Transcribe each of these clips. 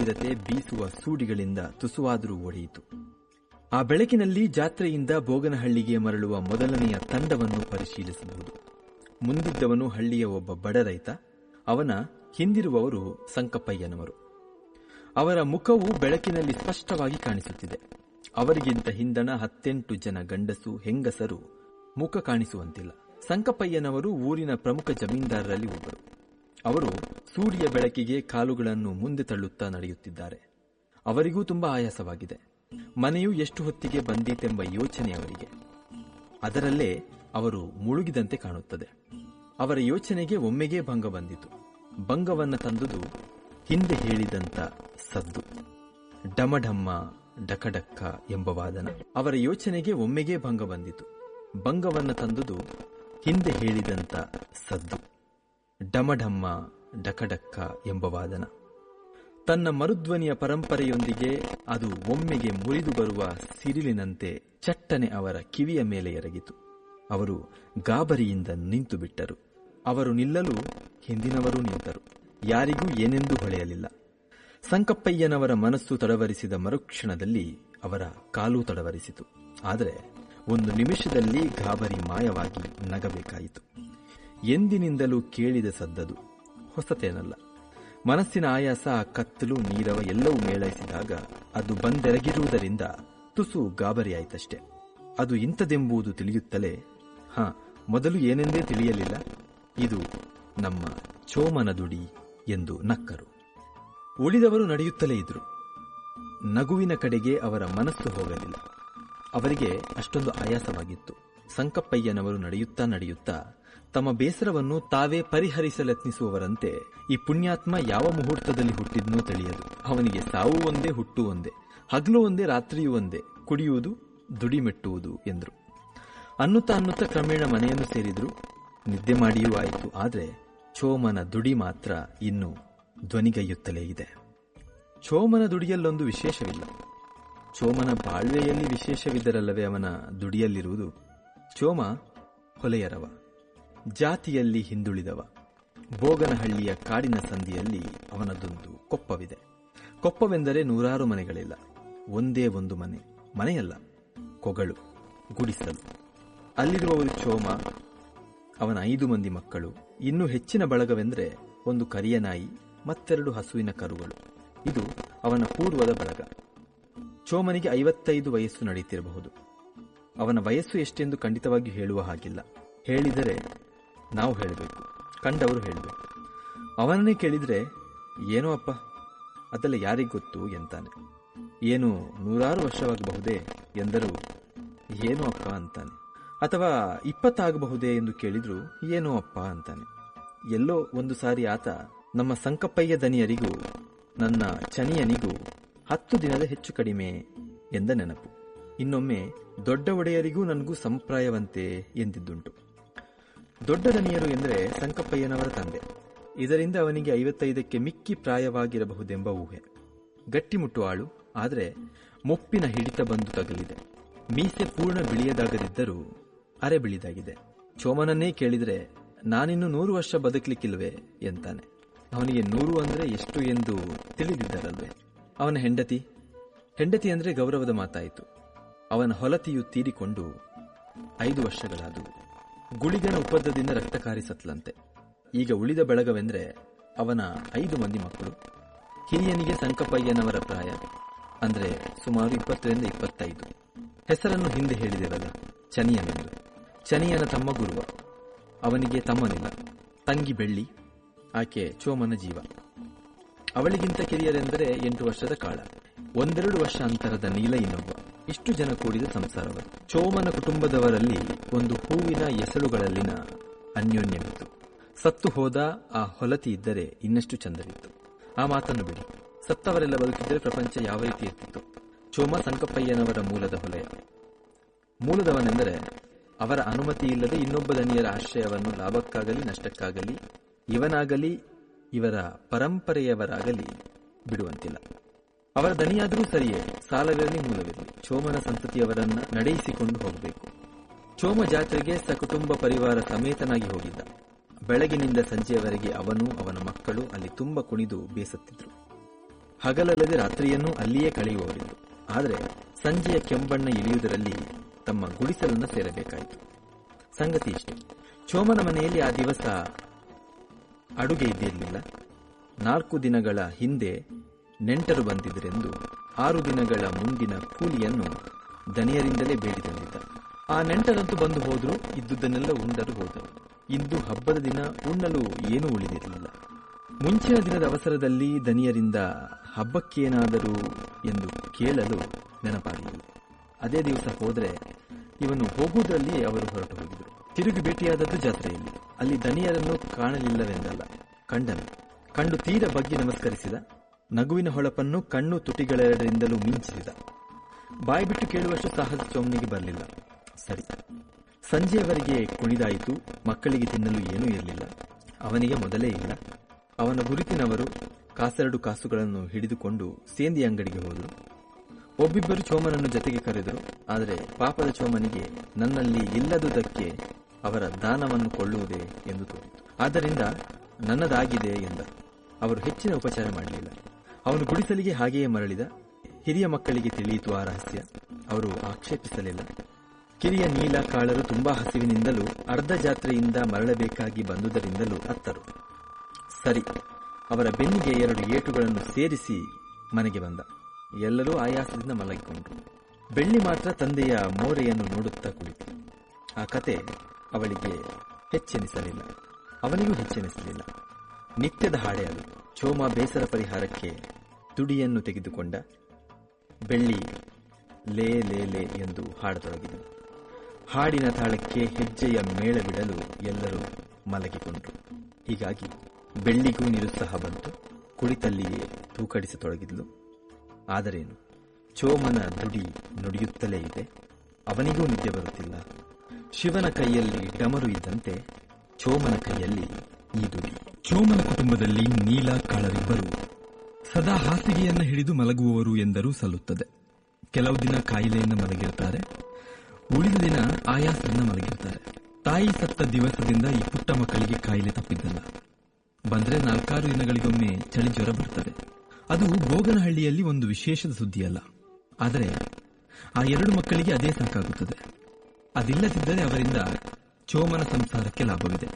ಚಿರತೆ ಬೀಸುವ ಸೂಡಿಗಳಿಂದ ತುಸುವಾದರೂ ಒಡೆಯಿತು ಆ ಬೆಳಕಿನಲ್ಲಿ ಜಾತ್ರೆಯಿಂದ ಬೋಗನಹಳ್ಳಿಗೆ ಮರಳುವ ಮೊದಲನೆಯ ತಂಡವನ್ನು ಪರಿಶೀಲಿಸಬಹುದು ಮುಂದಿದ್ದವನು ಹಳ್ಳಿಯ ಒಬ್ಬ ಬಡ ರೈತ ಅವನ ಹಿಂದಿರುವವರು ಸಂಕಪ್ಪಯ್ಯನವರು ಅವರ ಮುಖವು ಬೆಳಕಿನಲ್ಲಿ ಸ್ಪಷ್ಟವಾಗಿ ಕಾಣಿಸುತ್ತಿದೆ ಅವರಿಗಿಂತ ಹಿಂದಣ ಹತ್ತೆಂಟು ಜನ ಗಂಡಸು ಹೆಂಗಸರು ಮುಖ ಕಾಣಿಸುವಂತಿಲ್ಲ ಸಂಕಪ್ಪಯ್ಯನವರು ಊರಿನ ಪ್ರಮುಖ ಜಮೀನ್ದಾರರಲ್ಲಿ ಒಬ್ಬರು ಅವರು ಸೂರ್ಯ ಬೆಳಕಿಗೆ ಕಾಲುಗಳನ್ನು ಮುಂದೆ ತಳ್ಳುತ್ತಾ ನಡೆಯುತ್ತಿದ್ದಾರೆ ಅವರಿಗೂ ತುಂಬಾ ಆಯಾಸವಾಗಿದೆ ಮನೆಯು ಎಷ್ಟು ಹೊತ್ತಿಗೆ ಬಂದೀತೆಂಬ ಯೋಚನೆ ಅವರಿಗೆ ಅದರಲ್ಲೇ ಅವರು ಮುಳುಗಿದಂತೆ ಕಾಣುತ್ತದೆ ಅವರ ಯೋಚನೆಗೆ ಒಮ್ಮೆಗೇ ಭಂಗ ಬಂದಿತು ಭಂಗವನ್ನ ತಂದುದು ಹಿಂದೆ ಹೇಳಿದಂತ ಸದ್ದು ಡಮಢಮ್ಮ ಡಕಡಕ್ಕ ಎಂಬ ವಾದನ ಅವರ ಯೋಚನೆಗೆ ಒಮ್ಮೆಗೇ ಭಂಗ ಬಂದಿತು ಭಂಗವನ್ನ ತಂದುದು ಹಿಂದೆ ಹೇಳಿದಂತ ಸದ್ದು ಡಮಢಮ್ಮ ಡಕಡಕ್ಕ ಎಂಬ ವಾದನ ತನ್ನ ಮರುಧ್ವನಿಯ ಪರಂಪರೆಯೊಂದಿಗೆ ಅದು ಒಮ್ಮೆಗೆ ಮುರಿದು ಬರುವ ಸಿರಿಲಿನಂತೆ ಚಟ್ಟನೆ ಅವರ ಕಿವಿಯ ಮೇಲೆ ಎರಗಿತು ಅವರು ಗಾಬರಿಯಿಂದ ನಿಂತು ಬಿಟ್ಟರು ಅವರು ನಿಲ್ಲಲು ಹಿಂದಿನವರೂ ನಿಂತರು ಯಾರಿಗೂ ಏನೆಂದೂ ಹೊಳೆಯಲಿಲ್ಲ ಸಂಕಪ್ಪಯ್ಯನವರ ಮನಸ್ಸು ತಡವರಿಸಿದ ಮರುಕ್ಷಣದಲ್ಲಿ ಅವರ ಕಾಲು ತಡವರಿಸಿತು ಆದರೆ ಒಂದು ನಿಮಿಷದಲ್ಲಿ ಗಾಬರಿ ಮಾಯವಾಗಿ ನಗಬೇಕಾಯಿತು ಎಂದಿನಿಂದಲೂ ಕೇಳಿದ ಸದ್ದದು ಹೊಸತೇನಲ್ಲ ಮನಸ್ಸಿನ ಆಯಾಸ ಕತ್ತಲು ನೀರವ ಎಲ್ಲವೂ ಮೇಳೈಸಿದಾಗ ಅದು ಬಂದೆರಗಿರುವುದರಿಂದ ತುಸು ಗಾಬರಿಯಾಯಿತಷ್ಟೆ ಅದು ಇಂಥದೆಂಬುದು ತಿಳಿಯುತ್ತಲೇ ಹ ಮೊದಲು ಏನೆಂದೇ ತಿಳಿಯಲಿಲ್ಲ ಇದು ನಮ್ಮ ಚೋಮನ ದುಡಿ ಎಂದು ನಕ್ಕರು ಉಳಿದವರು ನಡೆಯುತ್ತಲೇ ಇದ್ರು ನಗುವಿನ ಕಡೆಗೆ ಅವರ ಮನಸ್ಸು ಹೋಗಲಿಲ್ಲ ಅವರಿಗೆ ಅಷ್ಟೊಂದು ಆಯಾಸವಾಗಿತ್ತು ಸಂಕಪ್ಪಯ್ಯನವರು ನಡೆಯುತ್ತಾ ನಡೆಯುತ್ತಾ ತಮ್ಮ ಬೇಸರವನ್ನು ತಾವೇ ಪರಿಹರಿಸಲೆತ್ನಿಸುವವರಂತೆ ಈ ಪುಣ್ಯಾತ್ಮ ಯಾವ ಮುಹೂರ್ತದಲ್ಲಿ ಹುಟ್ಟಿದ್ನೋ ತಿಳಿಯದು ಅವನಿಗೆ ಸಾವು ಒಂದೇ ಹುಟ್ಟು ಒಂದೇ ಹಗಲು ಒಂದೇ ರಾತ್ರಿಯೂ ಒಂದೇ ಕುಡಿಯುವುದು ದುಡಿಮೆಟ್ಟುವುದು ಎಂದರು ಅನ್ನುತ್ತಾ ಅನ್ನುತ್ತಾ ಕ್ರಮೇಣ ಮನೆಯನ್ನು ಸೇರಿದ್ರು ನಿದ್ದೆ ಮಾಡಿಯೂ ಆಯಿತು ಆದರೆ ಚೋಮನ ದುಡಿ ಮಾತ್ರ ಇನ್ನು ಧ್ವನಿಗೈಯುತ್ತಲೇ ಇದೆ ಚೋಮನ ದುಡಿಯಲ್ಲೊಂದು ವಿಶೇಷವಿಲ್ಲ ಚೋಮನ ಬಾಳ್ವೆಯಲ್ಲಿ ವಿಶೇಷವಿದ್ದರಲ್ಲವೇ ಅವನ ದುಡಿಯಲ್ಲಿರುವುದು ಚೋಮ ಹೊಲೆಯರವ ಜಾತಿಯಲ್ಲಿ ಹಿಂದುಳಿದವ ಬೋಗನಹಳ್ಳಿಯ ಕಾಡಿನ ಸಂದಿಯಲ್ಲಿ ಅವನದೊಂದು ಕೊಪ್ಪವಿದೆ ಕೊಪ್ಪವೆಂದರೆ ನೂರಾರು ಮನೆಗಳಿಲ್ಲ ಒಂದೇ ಒಂದು ಮನೆ ಮನೆಯಲ್ಲ ಕೊಗಳು ಗುಡಿಸಲು ಅಲ್ಲಿರುವವರು ಚೋಮ ಅವನ ಐದು ಮಂದಿ ಮಕ್ಕಳು ಇನ್ನೂ ಹೆಚ್ಚಿನ ಬಳಗವೆಂದರೆ ಒಂದು ಕರಿಯ ನಾಯಿ ಮತ್ತೆರಡು ಹಸುವಿನ ಕರುಗಳು ಇದು ಅವನ ಪೂರ್ವದ ಬಳಗ ಚೋಮನಿಗೆ ಐವತ್ತೈದು ವಯಸ್ಸು ನಡೆಯುತ್ತಿರಬಹುದು ಅವನ ವಯಸ್ಸು ಎಷ್ಟೆಂದು ಖಂಡಿತವಾಗಿಯೂ ಹೇಳುವ ಹಾಗಿಲ್ಲ ಹೇಳಿದರೆ ನಾವು ಹೇಳಬೇಕು ಕಂಡವರು ಹೇಳಬೇಕು ಅವನನ್ನೇ ಕೇಳಿದರೆ ಏನೋ ಅಪ್ಪ ಅದೆಲ್ಲ ಯಾರಿಗೆ ಗೊತ್ತು ಎಂತಾನೆ ಏನು ನೂರಾರು ವರ್ಷವಾಗಬಹುದೇ ಎಂದರೂ ಏನೋ ಅಪ್ಪ ಅಂತಾನೆ ಅಥವಾ ಇಪ್ಪತ್ತಾಗಬಹುದೇ ಎಂದು ಕೇಳಿದ್ರು ಏನೋ ಅಪ್ಪ ಅಂತಾನೆ ಎಲ್ಲೋ ಒಂದು ಸಾರಿ ಆತ ನಮ್ಮ ಸಂಕಪ್ಪಯ್ಯ ದನಿಯರಿಗೂ ನನ್ನ ಚನಿಯನಿಗೂ ಹತ್ತು ದಿನದ ಹೆಚ್ಚು ಕಡಿಮೆ ಎಂದ ನೆನಪು ಇನ್ನೊಮ್ಮೆ ದೊಡ್ಡ ಒಡೆಯರಿಗೂ ನನಗೂ ಸಂಪ್ರಾಯವಂತೆ ಎಂದಿದ್ದುಂಟು ದೊಡ್ಡ ದನಿಯರು ಎಂದರೆ ಸಂಕಪ್ಪಯ್ಯನವರ ತಂದೆ ಇದರಿಂದ ಅವನಿಗೆ ಐವತ್ತೈದಕ್ಕೆ ಮಿಕ್ಕಿ ಪ್ರಾಯವಾಗಿರಬಹುದೆಂಬ ಊಹೆ ಗಟ್ಟಿಮುಟ್ಟು ಆಳು ಆದರೆ ಮೊಪ್ಪಿನ ಹಿಡಿತ ಬಂದು ತಗಲಿದೆ ಮೀಸೆ ಪೂರ್ಣ ಬಿಳಿಯದಾಗದಿದ್ದರೂ ಅರೆ ಬಿಳಿದಾಗಿದೆ ಚೋಮನನ್ನೇ ಕೇಳಿದರೆ ನಾನಿನ್ನು ನೂರು ವರ್ಷ ಬದುಕಲಿಕ್ಕಿಲ್ವೇ ಎಂತಾನೆ ಅವನಿಗೆ ನೂರು ಅಂದ್ರೆ ಎಷ್ಟು ಎಂದು ತಿಳಿದಿದ್ದರಲ್ವೇ ಅವನ ಹೆಂಡತಿ ಹೆಂಡತಿ ಅಂದ್ರೆ ಗೌರವದ ಮಾತಾಯಿತು ಅವನ ಹೊಲತಿಯು ತೀರಿಕೊಂಡು ಐದು ವರ್ಷಗಳಾದವು ಗುಳಿಗನ ಉಪದ್ರದಿಂದ ರಕ್ತಕಾರಿ ಸತ್ಲಂತೆ ಈಗ ಉಳಿದ ಬೆಳಗವೆಂದ್ರೆ ಅವನ ಐದು ಮಂದಿ ಮಕ್ಕಳು ಹಿರಿಯನಿಗೆ ಸಂಕಪ್ಪಯ್ಯನವರ ಪ್ರಾಯ ಅಂದ್ರೆ ಸುಮಾರು ಇಪ್ಪತ್ತರಿಂದ ಇಪ್ಪತ್ತೈದು ಹೆಸರನ್ನು ಹಿಂದೆ ಹೇಳಿದೆವಲ್ಲ ಚನಿಯನೆಂದು ಚನಿಯನ ತಮ್ಮ ಗುರುವ ಅವನಿಗೆ ತಮ್ಮನಿಲ್ಲ ತಂಗಿ ಬೆಳ್ಳಿ ಆಕೆ ಚೋಮನ ಜೀವ ಅವಳಿಗಿಂತ ಕಿರಿಯರೆಂದರೆ ಎಂಟು ವರ್ಷದ ಕಾಳ ಒಂದೆರಡು ವರ್ಷ ಅಂತರದ ನೀಲ ಇನ್ನೊಬ್ಬ ಇಷ್ಟು ಜನ ಕೂಡಿದ ಸಂಸಾರವರು ಚೋಮನ ಕುಟುಂಬದವರಲ್ಲಿ ಒಂದು ಹೂವಿನ ಎಸಳುಗಳಲ್ಲಿನ ಅನ್ಯೋನ್ಯವಿತ್ತು ಸತ್ತು ಹೋದ ಆ ಹೊಲತಿ ಇದ್ದರೆ ಇನ್ನಷ್ಟು ಚಂದವಿತ್ತು ಆ ಮಾತನ್ನು ಬಿಡಿ ಸತ್ತವರೆಲ್ಲ ಬದುಕಿದ್ದರೆ ಪ್ರಪಂಚ ಯಾವ ರೀತಿ ಇರ್ತಿತ್ತು ಚೋಮ ಸಂಕಪ್ಪಯ್ಯನವರ ಮೂಲದ ಹೊಲೆಯ ಮೂಲದವನೆಂದರೆ ಅವರ ಅನುಮತಿ ಇಲ್ಲದೆ ಇನ್ನೊಬ್ಬ ದನಿಯರ ಆಶ್ರಯವನ್ನು ಲಾಭಕ್ಕಾಗಲಿ ನಷ್ಟಕ್ಕಾಗಲಿ ಇವನಾಗಲಿ ಇವರ ಪರಂಪರೆಯವರಾಗಲಿ ಬಿಡುವಂತಿಲ್ಲ ಅವರ ದನಿಯಾದರೂ ಸರಿಯೇ ಸಾಲವಿರಲಿ ಮೂಲವಿರಲಿ ಚೋಮನ ಸಂತತಿಯವರನ್ನ ನಡೆಯಿಸಿಕೊಂಡು ಹೋಗಬೇಕು ಚೋಮ ಜಾತ್ರೆಗೆ ಸಕುಟುಂಬ ಪರಿವಾರ ಸಮೇತನಾಗಿ ಹೋಗಿದ್ದ ಬೆಳಗಿನಿಂದ ಸಂಜೆಯವರೆಗೆ ಅವನು ಅವನ ಮಕ್ಕಳು ಅಲ್ಲಿ ತುಂಬ ಕುಣಿದು ಬೇಸತ್ತಿದ್ರು ಹಗಲಲ್ಲದೆ ರಾತ್ರಿಯನ್ನೂ ಅಲ್ಲಿಯೇ ಕಳೆಯುವವರಿದ್ದರು ಆದರೆ ಸಂಜೆಯ ಕೆಂಬಣ್ಣ ಇಳಿಯುವುದರಲ್ಲಿ ತಮ್ಮ ಗುಡಿಸಲನ್ನು ಸೇರಬೇಕಾಯಿತು ಸಂಗತಿ ಇಷ್ಟೆ ಚೋಮನ ಮನೆಯಲ್ಲಿ ಆ ದಿವಸ ಅಡುಗೆ ಇದ್ದಿರಲಿಲ್ಲ ನಾಲ್ಕು ದಿನಗಳ ಹಿಂದೆ ನೆಂಟರು ಬಂದಿದ್ದರೆಂದು ಆರು ದಿನಗಳ ಮುಂದಿನ ಕೂಲಿಯನ್ನು ದನಿಯರಿಂದಲೇ ಬೇಡಿ ತಂದಿದ್ದ ಆ ನೆಂಟರಂತೂ ಬಂದು ಹೋದ್ರು ಇದ್ದುದನ್ನೆಲ್ಲ ಉಂಡರು ಹೋದರು ಇಂದು ಹಬ್ಬದ ದಿನ ಉಣ್ಣಲು ಏನೂ ಉಳಿದಿರಲಿಲ್ಲ ಮುಂಚಿನ ದಿನದ ಅವಸರದಲ್ಲಿ ದನಿಯರಿಂದ ಹಬ್ಬಕ್ಕೇನಾದರೂ ಎಂದು ಕೇಳಲು ನೆನಪಾಗಲಿಲ್ಲ ಅದೇ ದಿವಸ ಹೋದರೆ ಇವನು ಹೋಗುವುದರಲ್ಲಿ ಅವರು ಹೊರಟು ಹೋಗಿದರು ತಿರುಗಿ ಭೇಟಿಯಾದದ್ದು ಜಾತ್ರೆಯಲ್ಲಿ ಅಲ್ಲಿ ದನಿಯರನ್ನು ಕಾಣಲಿಲ್ಲವೆಂದಲ್ಲ ಕಂಡನು ಕಂಡು ತೀರ ಬಗ್ಗೆ ನಮಸ್ಕರಿಸಿದ ನಗುವಿನ ಹೊಳಪನ್ನು ಕಣ್ಣು ತುಟಿಗಳೆರಡರಿಂದಲೂ ಮಿಂಚಿಸಿದ ಬಾಯಿ ಬಿಟ್ಟು ಕೇಳುವಷ್ಟು ಸಾಹಸ ಚೌಮನಿಗೆ ಬರಲಿಲ್ಲ ಸರಿ ಸಂಜೆಯವರೆಗೆ ಕುಣಿದಾಯಿತು ಮಕ್ಕಳಿಗೆ ತಿನ್ನಲು ಏನೂ ಇರಲಿಲ್ಲ ಅವನಿಗೆ ಮೊದಲೇ ಇಲ್ಲ ಅವನ ಗುರುತಿನವರು ಕಾಸೆರಡು ಕಾಸುಗಳನ್ನು ಹಿಡಿದುಕೊಂಡು ಸೇಂದಿ ಅಂಗಡಿಗೆ ಹೋದರು ಒಬ್ಬಿಬ್ಬರು ಚೋಮನನ್ನು ಜೊತೆಗೆ ಕರೆದರು ಆದರೆ ಪಾಪದ ಚೋಮನಿಗೆ ನನ್ನಲ್ಲಿ ಇಲ್ಲದುದಕ್ಕೆ ಅವರ ದಾನವನ್ನು ಕೊಳ್ಳುವುದೇ ಎಂದು ತೋರಿತು ಆದ್ದರಿಂದ ನನ್ನದಾಗಿದೆ ಎಂದ ಅವರು ಹೆಚ್ಚಿನ ಉಪಚಾರ ಮಾಡಲಿಲ್ಲ ಅವನು ಗುಡಿಸಲಿಗೆ ಹಾಗೆಯೇ ಮರಳಿದ ಹಿರಿಯ ಮಕ್ಕಳಿಗೆ ತಿಳಿಯಿತು ಆ ರಹಸ್ಯ ಅವರು ಆಕ್ಷೇಪಿಸಲಿಲ್ಲ ಕಿರಿಯ ನೀಲ ಕಾಳರು ತುಂಬಾ ಹಸಿವಿನಿಂದಲೂ ಅರ್ಧ ಜಾತ್ರೆಯಿಂದ ಮರಳಬೇಕಾಗಿ ಬಂದುದರಿಂದಲೂ ಅತ್ತರು ಸರಿ ಅವರ ಬೆನ್ನಿಗೆ ಎರಡು ಏಟುಗಳನ್ನು ಸೇರಿಸಿ ಮನೆಗೆ ಬಂದ ಎಲ್ಲರೂ ಆಯಾಸದಿಂದ ಮಲಗಿಕೊಂಡ್ರು ಬೆಳ್ಳಿ ಮಾತ್ರ ತಂದೆಯ ಮೋರೆಯನ್ನು ನೋಡುತ್ತಾ ಕುಳಿತು ಆ ಕತೆ ಅವಳಿಗೆ ಹೆಚ್ಚೆನಿಸಲಿಲ್ಲ ಅವನಿಗೂ ಹೆಚ್ಚೆನಿಸಲಿಲ್ಲ ನಿತ್ಯದ ಹಾಡೆ ಅದು ಚೋಮ ಬೇಸರ ಪರಿಹಾರಕ್ಕೆ ತುಡಿಯನ್ನು ತೆಗೆದುಕೊಂಡ ಬೆಳ್ಳಿ ಲೇ ಲೇ ಲೇ ಎಂದು ಹಾಡತೊಡಗಿದನು ಹಾಡಿನ ತಾಳಕ್ಕೆ ಹೆಜ್ಜೆಯ ಮೇಳ ಬಿಡಲು ಎಲ್ಲರೂ ಮಲಗಿಕೊಂಡ್ರು ಹೀಗಾಗಿ ಬೆಳ್ಳಿಗೂ ನಿರುತ್ಸಾಹ ಬಂತು ಕುಳಿತಲ್ಲಿಯೇ ತೂಕಡಿಸತೊಡಗಿದ್ಲು ಆದರೇನು ಚೋಮನ ದುಡಿ ನುಡಿಯುತ್ತಲೇ ಇದೆ ಅವನಿಗೂ ನಿದ್ದೆ ಬರುತ್ತಿಲ್ಲ ಶಿವನ ಕೈಯಲ್ಲಿ ಡಮರು ಇದ್ದಂತೆ ಚೋಮನ ಕೈಯಲ್ಲಿ ಈ ದುಡಿ ಚೋಮನ ಕುಟುಂಬದಲ್ಲಿ ನೀಲ ಕಾಳರಿಬ್ಬರು ಸದಾ ಹಾಸಿಗೆಯನ್ನ ಹಿಡಿದು ಮಲಗುವವರು ಎಂದರೂ ಸಲ್ಲುತ್ತದೆ ಕೆಲವು ದಿನ ಕಾಯಿಲೆಯಿಂದ ಮಲಗಿರ್ತಾರೆ ಉಳಿದ ದಿನ ಆಯಾಸದಿಂದ ಮಲಗಿರ್ತಾರೆ ತಾಯಿ ಸತ್ತ ದಿವಸದಿಂದ ಈ ಪುಟ್ಟ ಮಕ್ಕಳಿಗೆ ಕಾಯಿಲೆ ತಪ್ಪಿದ್ದಲ್ಲ ಬಂದ್ರೆ ನಾಲ್ಕಾರು ದಿನಗಳಿಗೊಮ್ಮೆ ಚಳಿ ಜ್ವರ ಬರ್ತದೆ ಅದು ಗೋಗನಹಳ್ಳಿಯಲ್ಲಿ ಒಂದು ವಿಶೇಷದ ಸುದ್ದಿಯಲ್ಲ ಆದರೆ ಆ ಎರಡು ಮಕ್ಕಳಿಗೆ ಅದೇ ಸಾಕಾಗುತ್ತದೆ ಅದಿಲ್ಲದಿದ್ದರೆ ಅವರಿಂದ ಚೋಮನ ಸಂಸಾರಕ್ಕೆ ಲಾಭವಿದೆ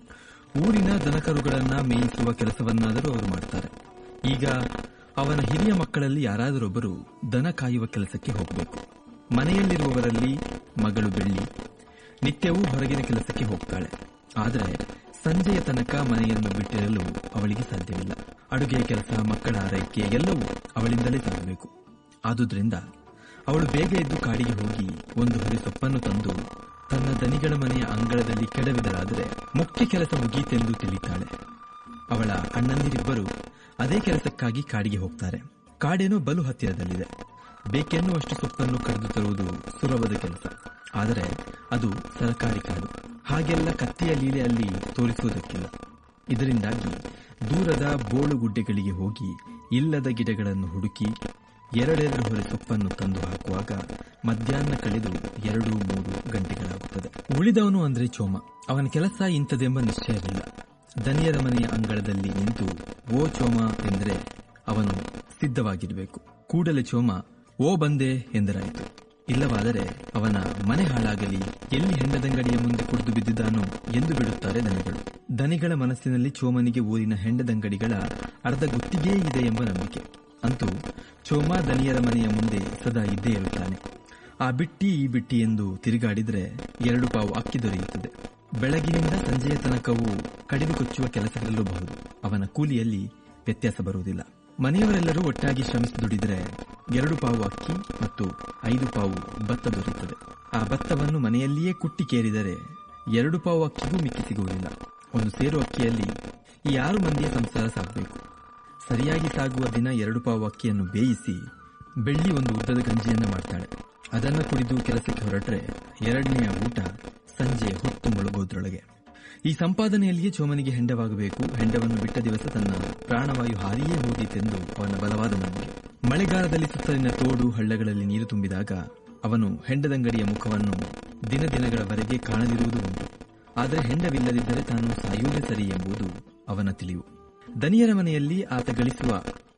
ಊರಿನ ದನಕರುಗಳನ್ನ ಮೇಯಿಸುವ ಕೆಲಸವನ್ನಾದರೂ ಅವರು ಮಾಡ್ತಾರೆ ಈಗ ಅವನ ಹಿರಿಯ ಮಕ್ಕಳಲ್ಲಿ ಯಾರಾದರೊಬ್ಬರು ದನ ಕಾಯುವ ಕೆಲಸಕ್ಕೆ ಹೋಗಬೇಕು ಮನೆಯಲ್ಲಿರುವವರಲ್ಲಿ ಮಗಳು ಬೆಳ್ಳಿ ನಿತ್ಯವೂ ಹೊರಗಿನ ಕೆಲಸಕ್ಕೆ ಹೋಗ್ತಾಳೆ ಆದರೆ ಸಂಜೆಯ ತನಕ ಮನೆಯನ್ನು ಬಿಟ್ಟಿರಲು ಅವಳಿಗೆ ಸಾಧ್ಯವಿಲ್ಲ ಅಡುಗೆಯ ಕೆಲಸ ಮಕ್ಕಳ ಆರೈಕೆ ಎಲ್ಲವೂ ಅವಳಿಂದಲೇ ಸಾಗಬೇಕು ಆದುದರಿಂದ ಅವಳು ಬೇಗ ಎದ್ದು ಕಾಡಿಗೆ ಹೋಗಿ ಒಂದು ಹೊರೆ ಸೊಪ್ಪನ್ನು ತಂದು ತನ್ನ ದನಿಗಳ ಮನೆಯ ಅಂಗಳದಲ್ಲಿ ಕೆಡವಿದರಾದರೆ ಮುಖ್ಯ ಕೆಲಸ ಮುಗೀತೆಂದು ತಿಳಿತಾಳೆ ಅವಳ ಅಣ್ಣಂದಿರಿಬ್ಬರು ಅದೇ ಕೆಲಸಕ್ಕಾಗಿ ಕಾಡಿಗೆ ಹೋಗ್ತಾರೆ ಕಾಡೇನೋ ಬಲು ಹತ್ತಿರದಲ್ಲಿದೆ ಬೇಕೆನ್ನುವಷ್ಟು ಸೊಪ್ಪನ್ನು ಕರೆದು ತರುವುದು ಸುಲಭದ ಕೆಲಸ ಆದರೆ ಅದು ಸರಕಾರಿ ಕಾಡು ಹಾಗೆಲ್ಲ ಕತ್ತಿಯ ಲೀಲೆ ಅಲ್ಲಿ ತೋರಿಸುವುದಕ್ಕಿಲ್ಲ ಇದರಿಂದಾಗಿ ದೂರದ ಬೋಳುಗುಡ್ಡೆಗಳಿಗೆ ಹೋಗಿ ಇಲ್ಲದ ಗಿಡಗಳನ್ನು ಹುಡುಕಿ ಎರಡೆರಡು ಹೊರೆ ಸೊಪ್ಪನ್ನು ತಂದು ಹಾಕುವಾಗ ಮಧ್ಯಾಹ್ನ ಕಳೆದು ಎರಡು ಮೂರು ಗಂಟೆಗಳಾಗುತ್ತದೆ ಉಳಿದವನು ಅಂದ್ರೆ ಚೋಮ ಅವನ ಕೆಲಸ ಇಂಥದೆಂಬ ನಿಶ್ಚಯವಿಲ್ಲ ದನಿಯರ ಮನೆಯ ಅಂಗಳದಲ್ಲಿ ನಿಂತು ಓ ಚೋಮ ಎಂದರೆ ಅವನು ಸಿದ್ಧವಾಗಿರಬೇಕು ಕೂಡಲೇ ಚೋಮ ಓ ಬಂದೆ ಎಂದರಾಯಿತು ಇಲ್ಲವಾದರೆ ಅವನ ಮನೆ ಹಾಳಾಗಲಿ ಎಲ್ಲಿ ಹೆಂಡದಂಗಡಿಯ ಮುಂದೆ ಕುಡಿದು ಬಿದ್ದಿದ್ದಾನೋ ಎಂದು ಬಿಡುತ್ತಾರೆ ದನಿಗಳು ದನಿಗಳ ಮನಸ್ಸಿನಲ್ಲಿ ಚೋಮನಿಗೆ ಊರಿನ ಹೆಂಡದಂಗಡಿಗಳ ಅರ್ಧ ಗುತ್ತಿಗೇ ಇದೆ ಎಂಬ ನಂಬಿಕೆ ಅಂತೂ ಚೋಮ ದನಿಯರ ಮನೆಯ ಮುಂದೆ ಸದಾ ಇದ್ದೇ ಇರುತ್ತಾನೆ ಆ ಬಿಟ್ಟಿ ಈ ಬಿಟ್ಟಿ ಎಂದು ತಿರುಗಾಡಿದ್ರೆ ಎರಡು ಪಾವು ಅಕ್ಕಿ ದೊರೆಯುತ್ತದೆ ಬೆಳಗಿನಿಂದ ಸಂಜೆಯ ತನಕವೂ ಕಡಿದು ಕೊಚ್ಚುವ ಕೆಲಸವಿರಲೂಬಹುದು ಅವನ ಕೂಲಿಯಲ್ಲಿ ವ್ಯತ್ಯಾಸ ಬರುವುದಿಲ್ಲ ಮನೆಯವರೆಲ್ಲರೂ ಒಟ್ಟಾಗಿ ಶ್ರಮಿಸಿ ದುಡಿದರೆ ಎರಡು ಪಾವು ಅಕ್ಕಿ ಮತ್ತು ಐದು ಪಾವು ಭತ್ತ ದೊರೆಯುತ್ತದೆ ಆ ಭತ್ತವನ್ನು ಮನೆಯಲ್ಲಿಯೇ ಕುಟ್ಟಿ ಕೇರಿದರೆ ಎರಡು ಪಾವು ಅಕ್ಕಿಗೂ ಮಿಕ್ಕಿ ಸಿಗುವುದಿಲ್ಲ ಒಂದು ಸೇರು ಅಕ್ಕಿಯಲ್ಲಿ ಈ ಆರು ಮಂದಿಯ ಸಂಸಾರ ಸಾಗಬೇಕು ಸರಿಯಾಗಿ ಸಾಗುವ ದಿನ ಎರಡು ಪಾವು ಅಕ್ಕಿಯನ್ನು ಬೇಯಿಸಿ ಬೆಳ್ಳಿ ಒಂದು ಉದ್ದದ ಗಂಜಿಯನ್ನ ಮಾಡ್ತಾಳೆ ಅದನ್ನ ಕುಡಿದು ಕೆಲಸಕ್ಕೆ ಹೊರಟ್ರೆ ಎರಡನೆಯ ಊಟ ಸಂಜೆ ಹೊತ್ತು ಮುಳುಗೋದ್ರೊಳಗೆ ಈ ಸಂಪಾದನೆಯಲ್ಲಿಯೇ ಚೋಮನಿಗೆ ಹೆಂಡವಾಗಬೇಕು ಹೆಂಡವನ್ನು ಬಿಟ್ಟ ದಿವಸ ತನ್ನ ಪ್ರಾಣವಾಯು ಹಾರಿಯೇ ಹೋದೀತೆಂದು ಅವನ ಬಲವಾದ ನಂಬಿಕೆ ಮಳೆಗಾಲದಲ್ಲಿ ಸುತ್ತಲಿನ ತೋಡು ಹಳ್ಳಗಳಲ್ಲಿ ನೀರು ತುಂಬಿದಾಗ ಅವನು ಹೆಂಡದಂಗಡಿಯ ಮುಖವನ್ನು ದಿನ ದಿನಗಳವರೆಗೆ ಕಾಣದಿರುವುದು ಉಂಟು ಆದರೆ ಹೆಂಡವಿಲ್ಲದಿದ್ದರೆ ತಾನು ಸಾಯುವುದೇ ಸರಿ ಎಂಬುದು ಅವನ ತಿಳಿವು ದನಿಯರ ಮನೆಯಲ್ಲಿ ಆತ ಗಳಿಸುವ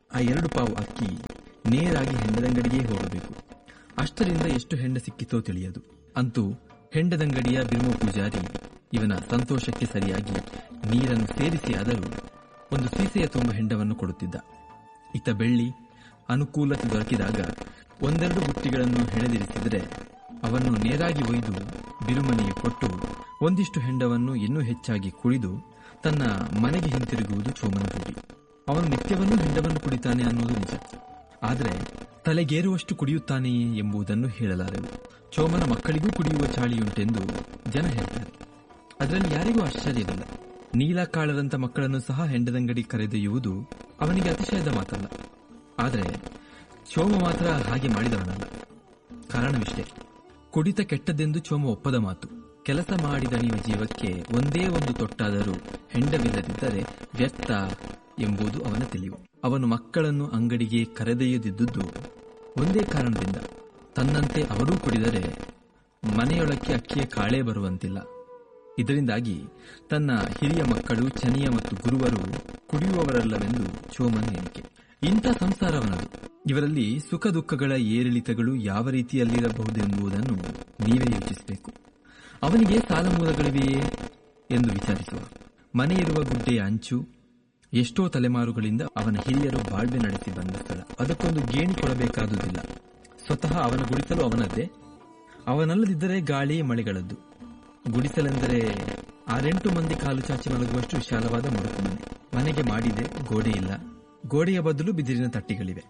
ಆ ಎರಡು ಪಾವು ಅಕ್ಕಿ ನೇರಾಗಿ ಹೆಂಡದಂಗಡಿಗೆ ಹೋಗಬೇಕು ಅಷ್ಟರಿಂದ ಎಷ್ಟು ಹೆಂಡ ಸಿಕ್ಕಿತೋ ತಿಳಿಯದು ಅಂತೂ ಹೆಂಡದಂಗಡಿಯ ಬಿರುಮ ಪೂಜಾರಿ ಇವನ ಸಂತೋಷಕ್ಕೆ ಸರಿಯಾಗಿ ನೀರನ್ನು ಸೇರಿಸಿ ಆದರೂ ಒಂದು ಸೀಸೆಯ ತುಂಬ ಹೆಂಡವನ್ನು ಕೊಡುತ್ತಿದ್ದ ಇತ್ತ ಬೆಳ್ಳಿ ಅನುಕೂಲತೆ ದೊರಕಿದಾಗ ಒಂದೆರಡು ಬುಟ್ಟಿಗಳನ್ನು ಹೆಣೆದಿರಿಸಿದರೆ ಅವನ್ನು ನೇರಾಗಿ ಒಯ್ದು ಬಿರುಮನಿಗೆ ಕೊಟ್ಟು ಒಂದಿಷ್ಟು ಹೆಂಡವನ್ನು ಇನ್ನೂ ಹೆಚ್ಚಾಗಿ ಕುಡಿದು ತನ್ನ ಮನೆಗೆ ಹಿಂತಿರುಗುವುದು ಚೋಮನ ರೂಢಿ ಅವನು ನಿತ್ಯವನ್ನೂ ಹೆಂಡವನ್ನು ಕುಡಿತಾನೆ ಅನ್ನೋದು ನಿಜ ಆದರೆ ತಲೆಗೇರುವಷ್ಟು ಕುಡಿಯುತ್ತಾನೆಯೇ ಎಂಬುದನ್ನು ಹೇಳಲಾರೆವು ಚೋಮನ ಮಕ್ಕಳಿಗೂ ಕುಡಿಯುವ ಚಾಳಿಯುಂಟೆಂದು ಜನ ಹೇಳ್ತಾರೆ ಅದರಲ್ಲಿ ಯಾರಿಗೂ ಆಶ್ಚರ್ಯವಿಲ್ಲ ನೀಲಕಾಳರಂತ ಮಕ್ಕಳನ್ನು ಸಹ ಹೆಂಡದಂಗಡಿ ಕರೆದೊಯ್ಯುವುದು ಅವನಿಗೆ ಅತಿಶಯದ ಮಾತಲ್ಲ ಆದರೆ ಚೋಮ ಮಾತ್ರ ಹಾಗೆ ಮಾಡಿದವನಲ್ಲ ಕಾರಣವಿಷ್ಟೇ ಕುಡಿತ ಕೆಟ್ಟದೆಂದು ಚೋಮ ಒಪ್ಪದ ಮಾತು ಕೆಲಸ ಮಾಡಿದಣಿಯುವ ಜೀವಕ್ಕೆ ಒಂದೇ ಒಂದು ತೊಟ್ಟಾದರೂ ಹೆಂಡವಿಲ್ಲದಿದ್ದರೆ ವ್ಯರ್ಥ ಎಂಬುದು ಅವನ ತಿಳಿವು ಅವನು ಮಕ್ಕಳನ್ನು ಅಂಗಡಿಗೆ ಕರೆದೊಯ್ಯದಿದ್ದುದು ಒಂದೇ ಕಾರಣದಿಂದ ತನ್ನಂತೆ ಅವರೂ ಕುಡಿದರೆ ಮನೆಯೊಳಕ್ಕೆ ಅಕ್ಕಿಯ ಕಾಳೇ ಬರುವಂತಿಲ್ಲ ಇದರಿಂದಾಗಿ ತನ್ನ ಹಿರಿಯ ಮಕ್ಕಳು ಚನಿಯ ಮತ್ತು ಗುರುವರು ಕುಡಿಯುವವರಲ್ಲವೆಂದು ಚೋಮನ್ ಎಣಿಕೆ ಇಂಥ ಸಂಸಾರವನದು ಇವರಲ್ಲಿ ಸುಖ ದುಃಖಗಳ ಏರಿಳಿತಗಳು ಯಾವ ರೀತಿಯಲ್ಲಿರಬಹುದೆಂಬುದನ್ನು ನೀವೇ ಯೋಚಿಸಬೇಕು ಅವನಿಗೆ ಸಾಲ ಮೂಲಗಳಿವೆಯೇ ಎಂದು ವಿಚಾರಿಸುವ ಮನೆ ಇರುವ ಗುಡ್ಡೆಯ ಅಂಚು ಎಷ್ಟೋ ತಲೆಮಾರುಗಳಿಂದ ಅವನ ಹಿರಿಯರು ಬಾಳ್ವೆ ನಡೆಸಿ ಬಂದ ಸ್ಥಳ ಅದಕ್ಕೊಂದು ಗೇಣಿ ಕೊಡಬೇಕಾದುದಿಲ್ಲ ಸ್ವತಃ ಅವನ ಗುಡಿಸಲು ಅವನದ್ದೇ ಅವನಲ್ಲದಿದ್ದರೆ ಗಾಳಿ ಮಳೆಗಳದ್ದು ಗುಡಿಸಲೆಂದರೆ ಆರೆಂಟು ಮಂದಿ ಕಾಲು ಚಾಚಿ ಮಲಗುವಷ್ಟು ವಿಶಾಲವಾದ ಮುಡುಕು ಮನೆ ಮನೆಗೆ ಮಾಡಿದೆ ಗೋಡೆ ಇಲ್ಲ ಗೋಡೆಯ ಬದಲು ಬಿದಿರಿನ ತಟ್ಟಿಗಳಿವೆ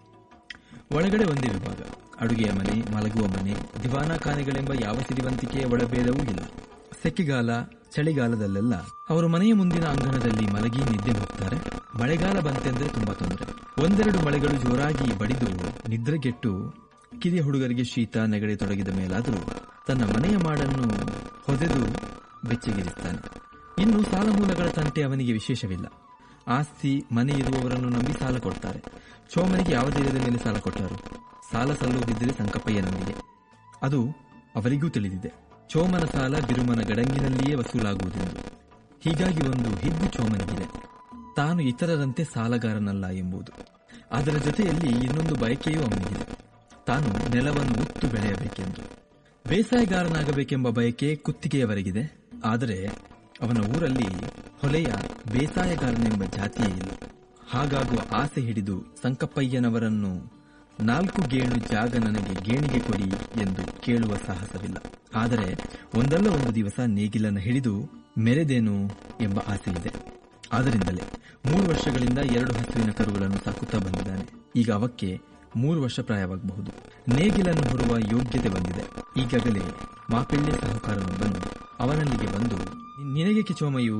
ಒಳಗಡೆ ಒಂದೇ ವಿಭಾಗ ಅಡುಗೆಯ ಮನೆ ಮಲಗುವ ಮನೆ ದಿವಾನ ಖಾನೆಗಳೆಂಬ ಯಾವ ಸಿರಿವಂತಿಕೆಯ ಒಳಭೇದವೂ ಇಲ್ಲ ಸೆಕೆಗಾಲ ಚಳಿಗಾಲದಲ್ಲೆಲ್ಲ ಅವರು ಮನೆಯ ಮುಂದಿನ ಅಂಗಣದಲ್ಲಿ ಮಲಗಿ ನಿದ್ದೆ ಹೋಗ್ತಾರೆ ಮಳೆಗಾಲ ಬಂತೆಂದ್ರೆ ತುಂಬಾ ತೊಂದರೆ ಒಂದೆರಡು ಮಳೆಗಳು ಜೋರಾಗಿ ಬಡಿದು ನಿದ್ರೆಗೆಟ್ಟು ಕಿರಿಯ ಹುಡುಗರಿಗೆ ಶೀತ ನೆಗಡಿ ತೊಡಗಿದ ಮೇಲಾದರೂ ತನ್ನ ಮನೆಯ ಮಾಡನ್ನು ಹೊದೆದು ಬೆಚ್ಚಗಿರುತ್ತಾನೆ ಇನ್ನು ಸಾಲ ಮೂಲಗಳ ತಂಟೆ ಅವನಿಗೆ ವಿಶೇಷವಿಲ್ಲ ಆಸ್ತಿ ಮನೆ ಇರುವವರನ್ನು ನಂಬಿ ಸಾಲ ಕೊಡ್ತಾರೆ ಚೋಮನಿಗೆ ಯಾವ ಧೈರ್ಯದ ಮೇಲೆ ಸಾಲ ಕೊಟ್ಟರು ಸಾಲ ಸಲ್ಲುವುದಿದ್ದರೆ ಸಂಕಪ್ಪಯ್ಯನವರಿಗೆ ಅದು ಅವರಿಗೂ ತಿಳಿದಿದೆ ಚೋಮನ ಸಾಲ ಬಿರುಮನ ಗಡಂಗಿನಲ್ಲಿಯೇ ವಸೂಲಾಗುವುದೆಂದು ಹೀಗಾಗಿ ಒಂದು ಹಿಗ್ಗು ಚೋಮನಿಗಿದೆ ತಾನು ಇತರರಂತೆ ಸಾಲಗಾರನಲ್ಲ ಎಂಬುದು ಅದರ ಜೊತೆಯಲ್ಲಿ ಇನ್ನೊಂದು ಬಯಕೆಯೂ ಅವನಿಗಿದೆ ತಾನು ನೆಲವನ್ನು ಉತ್ತು ಬೆಳೆಯಬೇಕೆಂದು ಬೇಸಾಯಗಾರನಾಗಬೇಕೆಂಬ ಬಯಕೆ ಕುತ್ತಿಗೆಯವರೆಗಿದೆ ಆದರೆ ಅವನ ಊರಲ್ಲಿ ಹೊಲೆಯ ಬೇಸಾಯಗಾರನೆಂಬ ಜಾತಿಯೇ ಇಲ್ಲ ಹಾಗಾಗುವ ಆಸೆ ಹಿಡಿದು ಸಂಕಪ್ಪಯ್ಯನವರನ್ನು ನಾಲ್ಕು ಗೇಣು ಜಾಗ ನನಗೆ ಗೇಣಿಗೆ ಕೊಡಿ ಎಂದು ಕೇಳುವ ಸಾಹಸವಿಲ್ಲ ಆದರೆ ಒಂದಲ್ಲ ಒಂದು ದಿವಸ ನೇಗಿಲನ್ನು ಹಿಡಿದು ಮೆರೆದೇನು ಎಂಬ ಆಸೆ ಇದೆ ಆದ್ದರಿಂದಲೇ ಮೂರು ವರ್ಷಗಳಿಂದ ಎರಡು ಹಸುವಿನ ಕರುಗಳನ್ನು ಸಾಕುತ್ತಾ ಬಂದಿದ್ದಾನೆ ಈಗ ಅವಕ್ಕೆ ಮೂರು ವರ್ಷ ಪ್ರಾಯವಾಗಬಹುದು ನೇಗಿಲನ್ನು ಹೊರುವ ಯೋಗ್ಯತೆ ಬಂದಿದೆ ಈಗಾಗಲೇ ಮಾಪಿಳ್ಳೆ ಸಹಕಾರನೊಬ್ಬನು ಅವನಲ್ಲಿಗೆ ಬಂದು ನಿನಗೆ ಕಿಚೋಮಯ್ಯು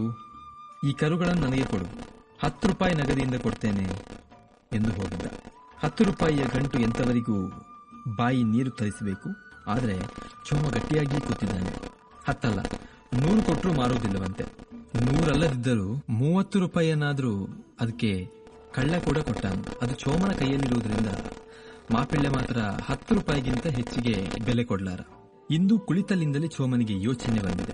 ಈ ಕರುಗಳನ್ನು ನನಗೆ ಕೊಡು ಹತ್ತು ರೂಪಾಯಿ ನಗದಿಯಿಂದ ಕೊಡ್ತೇನೆ ಎಂದು ಹೋಗಿದ್ದ ಹತ್ತು ರೂಪಾಯಿಯ ಗಂಟು ಎಂತವರಿಗೂ ಬಾಯಿ ನೀರು ತರಿಸಬೇಕು ಆದರೆ ಚೋಮ ಗಟ್ಟಿಯಾಗಿ ಕೂತಿದ್ದಾನೆ ಹತ್ತಲ್ಲ ನೂರು ಕೊಟ್ಟರು ಮಾರುವುದಿಲ್ಲವಂತೆ ನೂರಲ್ಲದಿದ್ದರೂ ಮೂವತ್ತು ರೂಪಾಯಿಯನ್ನಾದರೂ ಅದಕ್ಕೆ ಕಳ್ಳ ಕೂಡ ಕೊಟ್ಟಾನು ಅದು ಚೋಮನ ಕೈಯಲ್ಲಿರುವುದರಿಂದ ಮಾಪಿಳ್ಳೆ ಮಾತ್ರ ಹತ್ತು ರೂಪಾಯಿಗಿಂತ ಹೆಚ್ಚಿಗೆ ಬೆಲೆ ಕೊಡ್ಲಾರ ಇಂದು ಕುಳಿತಲ್ಲಿಂದಲೇ ಚೋಮನಿಗೆ ಯೋಚನೆ ಬಂದಿದೆ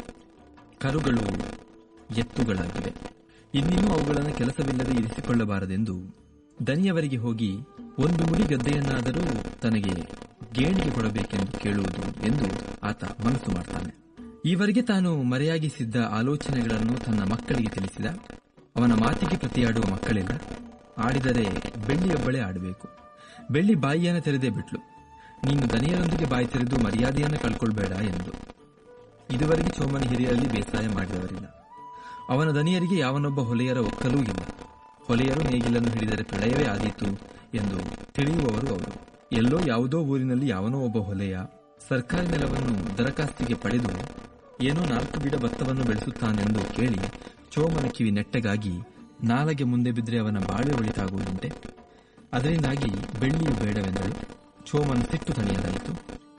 ಕರುಗಳು ಎತ್ತುಗಳಾಗಿವೆ ಇನ್ನಿನ್ನೂ ಅವುಗಳನ್ನು ಕೆಲಸವಿಲ್ಲದೆ ಇರಿಸಿಕೊಳ್ಳಬಾರದೆಂದು ದನಿಯವರಿಗೆ ಹೋಗಿ ಒಂದು ಮುಡಿ ಗದ್ದೆಯನ್ನಾದರೂ ತನಗೆ ಗೇಣಿಗೆ ಕೊಡಬೇಕೆಂದು ಕೇಳುವುದು ಎಂದು ಆತ ಮನಸ್ಸು ಮಾಡ್ತಾನೆ ಈವರೆಗೆ ತಾನು ಮರೆಯಾಗಿಸಿದ್ದ ಆಲೋಚನೆಗಳನ್ನು ತನ್ನ ಮಕ್ಕಳಿಗೆ ತಿಳಿಸಿದ ಅವನ ಮಾತಿಗೆ ಪ್ರತಿಯಾಡುವ ಮಕ್ಕಳಿಲ್ಲ ಆಡಿದರೆ ಬೆಳ್ಳಿಯೊಬ್ಬಳೇ ಆಡಬೇಕು ಬೆಳ್ಳಿ ಬಾಯಿಯನ್ನು ತೆರೆದೇ ಬಿಟ್ಲು ನೀನು ದನಿಯರೊಂದಿಗೆ ಬಾಯಿ ತೆರೆದು ಮರ್ಯಾದೆಯನ್ನು ಕಳ್ಕೊಳ್ಬೇಡ ಎಂದು ಇದುವರೆಗೆ ಚೋಮನ ಹಿರಿಯರಲ್ಲಿ ಬೇಸಾಯ ಮಾಡಿದವರಿಲ್ಲ ಅವನ ದನಿಯರಿಗೆ ಯಾವನೊಬ್ಬ ಹೊಲೆಯರ ಒಕ್ಕಲೂ ಇಲ್ಲ ಹೊಲೆಯರು ನೇಗಿಲನ್ನು ಹಿಡಿದರೆ ಪ್ರಳಯವೇ ಆದೀತು ಎಂದು ತಿಳಿಯುವವರು ಅವರು ಎಲ್ಲೋ ಯಾವುದೋ ಊರಿನಲ್ಲಿ ಯಾವನೋ ಒಬ್ಬ ಹೊಲೆಯ ಸರ್ಕಾರಿ ನೆಲವನ್ನು ದರಖಾಸ್ತಿಗೆ ಪಡೆದು ಏನೋ ನಾಲ್ಕು ಗಿಡ ಭತ್ತವನ್ನು ಬೆಳೆಸುತ್ತಾನೆಂದು ಕೇಳಿ ಚೋಮನ ಕಿವಿ ನೆಟ್ಟಗಾಗಿ ನಾಲಗೆ ಮುಂದೆ ಬಿದ್ದರೆ ಅವನ ಬಾಳ್ವೆ ಒಳಿತಾಗುವುದುಂಟೆ ಅದರಿಂದಾಗಿ ಬೆಳ್ಳಿಯು ಬೇಡವೆಂದಳು ಚೋಮನ್ ಸಿಟ್ಟು ತಣಿಯಲಾಯಿತು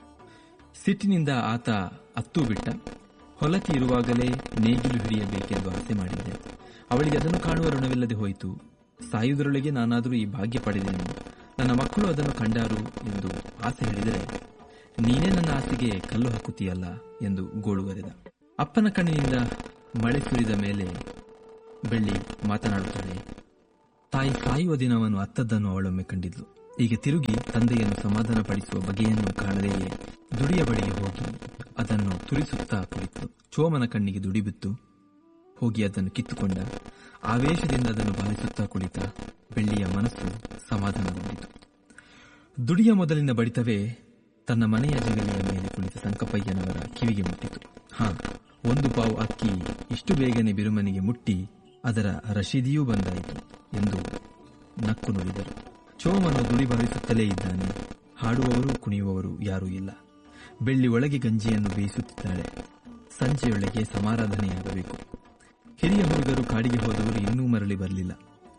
ಸಿಟ್ಟಿನಿಂದ ಆತ ಅತ್ತೂ ಬಿಟ್ಟ ಹೊಲತಿ ಇರುವಾಗಲೇ ನೇಗಿಲು ಹಿಡಿಯಬೇಕೆಂದು ಆಸೆ ಮಾಡಿದೆ ಅವಳಿಗೆ ಅದನ್ನು ಕಾಣುವ ಋಣವಿಲ್ಲದೆ ಹೋಯಿತು ಸಾಯುವುದರೊಳಗೆ ನಾನಾದರೂ ಈ ಭಾಗ್ಯ ಪಡೆದೇನು ನನ್ನ ಮಕ್ಕಳು ಅದನ್ನು ಕಂಡಾರು ಎಂದು ಆಸೆ ಹೇಳಿದರೆ ನೀನೇ ನನ್ನ ಆಸೆಗೆ ಕಲ್ಲು ಹಾಕುತ್ತೀಯಲ್ಲ ಎಂದು ಗೋಳುಗರೆದ ಅಪ್ಪನ ಕಣ್ಣಿನಿಂದ ಮಳೆ ಸುರಿದ ಮೇಲೆ ಬೆಳ್ಳಿ ಮಾತನಾಡುತ್ತಾಳೆ ತಾಯಿ ಸಾಯುವ ದಿನವನ್ನು ಅತ್ತದ್ದನ್ನು ಅವಳೊಮ್ಮೆ ಕಂಡಿದ್ಲು ಈಗ ತಿರುಗಿ ತಂದೆಯನ್ನು ಸಮಾಧಾನಪಡಿಸುವ ಬಗೆಯನ್ನು ಕಾಣದೆಯೇ ದುಡಿಯ ಬಳಿಗೆ ಹೋಗಿ ಅದನ್ನು ತುರಿಸುತ್ತಾ ಕುಳಿತಳು ಚೋಮನ ಕಣ್ಣಿಗೆ ದುಡಿ ಬಿತ್ತು ಹೋಗಿ ಅದನ್ನು ಕಿತ್ತುಕೊಂಡ ಆವೇಶದಿಂದ ಅದನ್ನು ಬಾರಿಸುತ್ತಾ ಕುಳಿತ ಬೆಳ್ಳಿಯ ಮನಸ್ಸು ಸಮಾಧಾನಗೊಂಡಿತು ದುಡಿಯ ಮೊದಲಿನ ಬಡಿತವೇ ತನ್ನ ಮನೆಯ ಜಗಲಿಯ ಮೇಲೆ ಕುಳಿತ ಸಂಕಪ್ಪಯ್ಯನವರ ಕಿವಿಗೆ ಮುಟ್ಟಿತು ಹಾ ಒಂದು ಪಾವು ಅಕ್ಕಿ ಇಷ್ಟು ಬೇಗನೆ ಬಿರುಮನಿಗೆ ಮುಟ್ಟಿ ಅದರ ರಶೀದಿಯೂ ಬಂದಾಯಿತು ಎಂದು ನಕ್ಕು ನುಡಿದರು ಚೋಮನು ದುಡಿ ಬಾರಿಸುತ್ತಲೇ ಇದ್ದಾನೆ ಹಾಡುವವರು ಕುಣಿಯುವವರು ಯಾರೂ ಇಲ್ಲ ಬೆಳ್ಳಿ ಒಳಗೆ ಗಂಜಿಯನ್ನು ಬೇಯಿಸುತ್ತಿದ್ದಾಳೆ ಸಂಜೆಯೊಳಗೆ ಸಮಾರಾಧನೆಯಾಗಬೇಕು ಹಿರಿಯ ಹುಡುಗರು ಕಾಡಿಗೆ ಹೋದವರು ಇನ್ನೂ ಮರಳಿ ಬರಲಿಲ್ಲ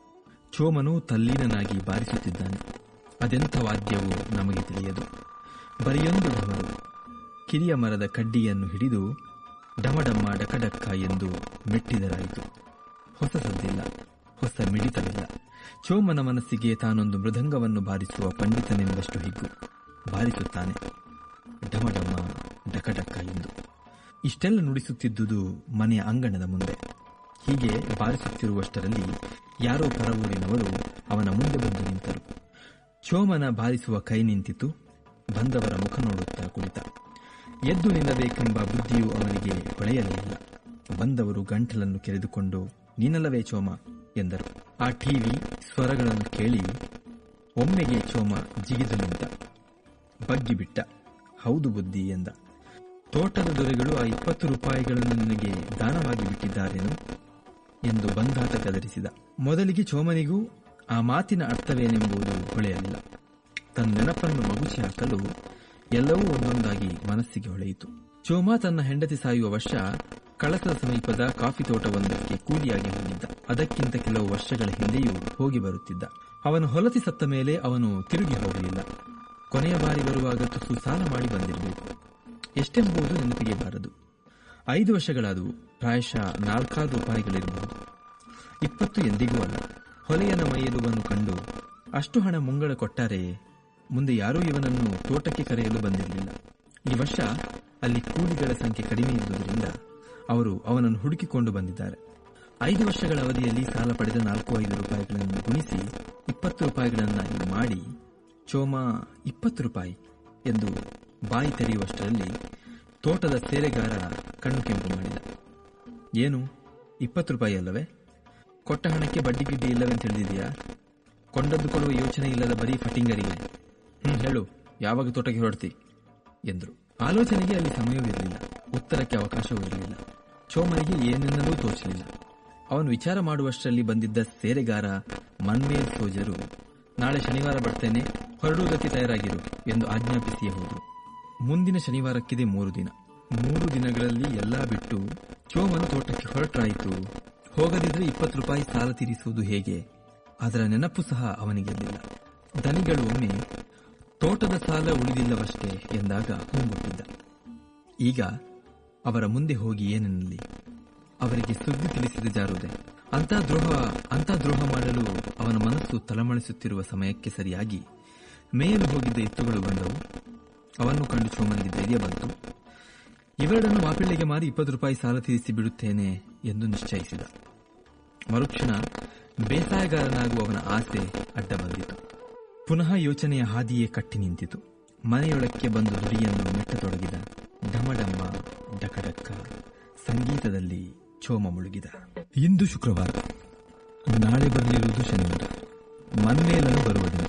ಚೋಮನು ತಲ್ಲೀನನಾಗಿ ಬಾರಿಸುತ್ತಿದ್ದಾನೆ ಅದೆಂಥ ವಾದ್ಯವೋ ನಮಗೆ ತಿಳಿಯದು ಬರಿಯೊಂದು ಢಮರು ಕಿರಿಯ ಮರದ ಕಡ್ಡಿಯನ್ನು ಹಿಡಿದು ಡಮಡಮ್ಮ ಡಕಡಕ್ಕ ಎಂದು ಮೆಟ್ಟಿದರಾಯಿತು ಹೊಸ ಸದ್ದಿಲ್ಲ ಹೊಸ ಮಿಡಿತವಿಲ್ಲ ಚೋಮನ ಮನಸ್ಸಿಗೆ ತಾನೊಂದು ಮೃದಂಗವನ್ನು ಬಾರಿಸುವ ಪಂಡಿತನೆಂದಷ್ಟು ಹಿಗ್ಗು ಬಾರಿಸುತ್ತಾನೆ ಡಮಡಮ್ಮ ಡಕಡಕ್ಕ ಎಂದು ಇಷ್ಟೆಲ್ಲ ನುಡಿಸುತ್ತಿದ್ದುದು ಮನೆಯ ಅಂಗಣದ ಮುಂದೆ ಹೀಗೆ ಬಾರಿಸುತ್ತಿರುವಷ್ಟರಲ್ಲಿ ಯಾರೋ ಪರವೂರಿನವರು ಅವನ ಮುಂದೆ ಬಂದು ನಿಂತರು ಚೋಮನ ಬಾರಿಸುವ ಕೈ ನಿಂತಿತು ಬಂದವರ ಮುಖ ನೋಡುತ್ತಾ ಕುಳಿತ ಎದ್ದು ನಿಲ್ಲಬೇಕೆಂಬ ಬುದ್ಧಿಯು ಅವನಿಗೆ ಹೊಳೆಯಲೇ ಇಲ್ಲ ಬಂದವರು ಗಂಟಲನ್ನು ಕೆರೆದುಕೊಂಡು ನೀನಲ್ಲವೇ ಚೋಮ ಎಂದರು ಆ ಟಿವಿ ಸ್ವರಗಳನ್ನು ಕೇಳಿ ಒಮ್ಮೆಗೆ ಚೋಮ ಜಿಗಿದು ನಿಂತ ಬಗ್ಗಿ ಬಿಟ್ಟ ಹೌದು ಬುದ್ಧಿ ಎಂದ ತೋಟದ ದೊರೆಗಳು ಆ ಇಪ್ಪತ್ತು ರೂಪಾಯಿಗಳನ್ನು ನಿನಗೆ ದಾನವಾಗಿ ಬಿಟ್ಟಿದ್ದಾರೇನು ಎಂದು ಬಂದಾತ ಗದರಿಸಿದ ಮೊದಲಿಗೆ ಚೋಮನಿಗೂ ಆ ಮಾತಿನ ಅರ್ಥವೇನೆಂಬುದು ಹೊಳೆಯಲಿಲ್ಲ ತನ್ನ ನೆನಪನ್ನು ಮಗುಚಿ ಹಾಕಲು ಎಲ್ಲವೂ ಒಂದೊಂದಾಗಿ ಮನಸ್ಸಿಗೆ ಹೊಳೆಯಿತು ಚೋಮ ತನ್ನ ಹೆಂಡತಿ ಸಾಯುವ ವರ್ಷ ಕಳಸದ ಸಮೀಪದ ಕಾಫಿ ತೋಟವೊಂದಕ್ಕೆ ಕೂಲಿಯಾಗಿ ಹೋಗಿದ್ದ ಅದಕ್ಕಿಂತ ಕೆಲವು ವರ್ಷಗಳ ಹಿಂದೆಯೂ ಹೋಗಿ ಬರುತ್ತಿದ್ದ ಅವನು ಹೊಲತಿ ಸತ್ತ ಮೇಲೆ ಅವನು ತಿರುಗಿ ಹೋಗಲಿಲ್ಲ ಕೊನೆಯ ಬಾರಿ ಬರುವಾಗ ತುಸು ಸಾಲ ಮಾಡಿ ಬಂದಿರಬೇಕು ಎಷ್ಟೆಂಬುದು ನೆನಪಿಗೆ ಬಾರದು ಐದು ವರ್ಷಗಳಾದವು ಪ್ರಾಯಶಃ ನಾಲ್ಕಾರು ರೂಪಾಯಿಗಳಿರಬಹುದು ಇಪ್ಪತ್ತು ಎಂದಿಗೂ ಅಲ್ಲ ಹೊಲೆಯನ ಮೈಯಲುವನ್ನು ಕಂಡು ಅಷ್ಟು ಹಣ ಮುಂಗಡ ಕೊಟ್ಟಾರೆ ಮುಂದೆ ಯಾರೂ ಇವನನ್ನು ತೋಟಕ್ಕೆ ಕರೆಯಲು ಬಂದಿರಲಿಲ್ಲ ಈ ವರ್ಷ ಅಲ್ಲಿ ಕೂಲಿಗಳ ಸಂಖ್ಯೆ ಕಡಿಮೆ ಇದ್ದುದರಿಂದ ಅವರು ಅವನನ್ನು ಹುಡುಕಿಕೊಂಡು ಬಂದಿದ್ದಾರೆ ಐದು ವರ್ಷಗಳ ಅವಧಿಯಲ್ಲಿ ಸಾಲ ಪಡೆದ ನಾಲ್ಕು ಐದು ರೂಪಾಯಿಗಳನ್ನು ಗುಣಿಸಿ ಇಪ್ಪತ್ತು ರೂಪಾಯಿಗಳನ್ನಾಗಿ ಮಾಡಿ ಚೋಮ ಇಪ್ಪತ್ತು ರೂಪಾಯಿ ಎಂದು ಬಾಯಿ ತೆರೆಯುವಷ್ಟರಲ್ಲಿ ತೋಟದ ಸೇರೆಗಾರ ಕಣ್ಣು ಕೆಂಪು ಮಾಡಿದ ಏನು ಇಪ್ಪತ್ತು ರೂಪಾಯಿ ಅಲ್ಲವೇ ಕೊಟ್ಟ ಹಣಕ್ಕೆ ಬಡ್ಡಿ ಗಿಡ್ಡಿ ಇಲ್ಲವೆಂದು ತಿಳಿದಿದೆಯಾ ಕೊಂಡದ್ದು ಕೊಡುವ ಯೋಚನೆ ಇಲ್ಲದ ಬರೀ ಫಟಿಂಗರಿಗೆ ಹ್ಮ್ ಹೇಳು ಯಾವಾಗ ತೋಟಕ್ಕೆ ಹೊರಡ್ತಿ ಎಂದರು ಆಲೋಚನೆಗೆ ಅಲ್ಲಿ ಸಮಯವಿರಲಿಲ್ಲ ಉತ್ತರಕ್ಕೆ ಅವಕಾಶವೂ ಇರಲಿಲ್ಲ ಚೋಮನಿಗೆ ಏನೆನ್ನಲೂ ತೋಚಲಿಲ್ಲ ಅವನು ವಿಚಾರ ಮಾಡುವಷ್ಟರಲ್ಲಿ ಬಂದಿದ್ದ ಸೇರೆಗಾರ ಮನ್ಮೇಲ್ ಸೋಜರು ನಾಳೆ ಶನಿವಾರ ಬರ್ತೇನೆ ಹೊರಡುವುದಕ್ಕೆ ತಯಾರಾಗಿರು ಎಂದು ಆಜ್ಞಾಪಿಸಿಯೇ ಹೋದರು ಮುಂದಿನ ಶನಿವಾರಕ್ಕಿದೆ ಮೂರು ದಿನ ಮೂರು ದಿನಗಳಲ್ಲಿ ಎಲ್ಲಾ ಬಿಟ್ಟು ಚೋಮನು ತೋಟಕ್ಕೆ ಹೊರಟಾಯಿತು ಹೋಗದಿದ್ರೆ ಇಪ್ಪತ್ತು ರೂಪಾಯಿ ಸಾಲ ತೀರಿಸುವುದು ಹೇಗೆ ಅದರ ನೆನಪು ಸಹ ಅವನಿಗೆಲ್ಲಿಲ್ಲ ದನಿಗಳು ಒಮ್ಮೆ ತೋಟದ ಸಾಲ ಉಳಿದಿಲ್ಲವಷ್ಟೇ ಎಂದಾಗ ಹೂಂಗುಟ್ಟಿದ್ದ ಈಗ ಅವರ ಮುಂದೆ ಹೋಗಿ ಏನೆನ್ನಲಿ ಅವರಿಗೆ ಸುದ್ದಿ ತಿಳಿಸಿದ ಜಾರುವುದೇ ಅಂತ ದ್ರೋಹ ಅಂತ ದ್ರೋಹ ಮಾಡಲು ಅವನ ಮನಸ್ಸು ತಳಮಳಿಸುತ್ತಿರುವ ಸಮಯಕ್ಕೆ ಸರಿಯಾಗಿ ಮೇಯಲು ಹೋಗಿದ್ದ ಎತ್ತುಗಳು ಬಂದವು ಅವನ್ನು ಕಂಡು ಚೋಮನಿಗೆ ಧೈರ್ಯ ಬಂತು ಇವೆರಡನ್ನು ಮಾಪಿಳ್ಳಿಗೆ ಮಾರಿ ಇಪ್ಪತ್ತು ರೂಪಾಯಿ ಸಾಲ ತೀರಿಸಿ ಬಿಡುತ್ತೇನೆ ಎಂದು ನಿಶ್ಚಯಿಸಿದ ಮರುಕ್ಷಣ ಬೇಸಾಯಗಾರನಾಗುವ ಅವನ ಆಸೆ ಅಡ್ಡ ಬಂದಿತು ಪುನಃ ಯೋಚನೆಯ ಹಾದಿಯೇ ಕಟ್ಟಿ ನಿಂತಿತು ಮನೆಯೊಳಕ್ಕೆ ಬಂದು ನುಡಿಯನ್ನು ಮೆಟ್ಟತೊಡಗಿದ ಡಮಡಮ್ಮ ಡಕಡಕ್ಕ ಸಂಗೀತದಲ್ಲಿ ಚೋಮ ಮುಳುಗಿದ ಇಂದು ಶುಕ್ರವಾರ ನಾಳೆ ಬರಲಿರುವುದು ಶನಿವಾರ ಮನ್ಮೇಲನು ಬರುವ ದಿನ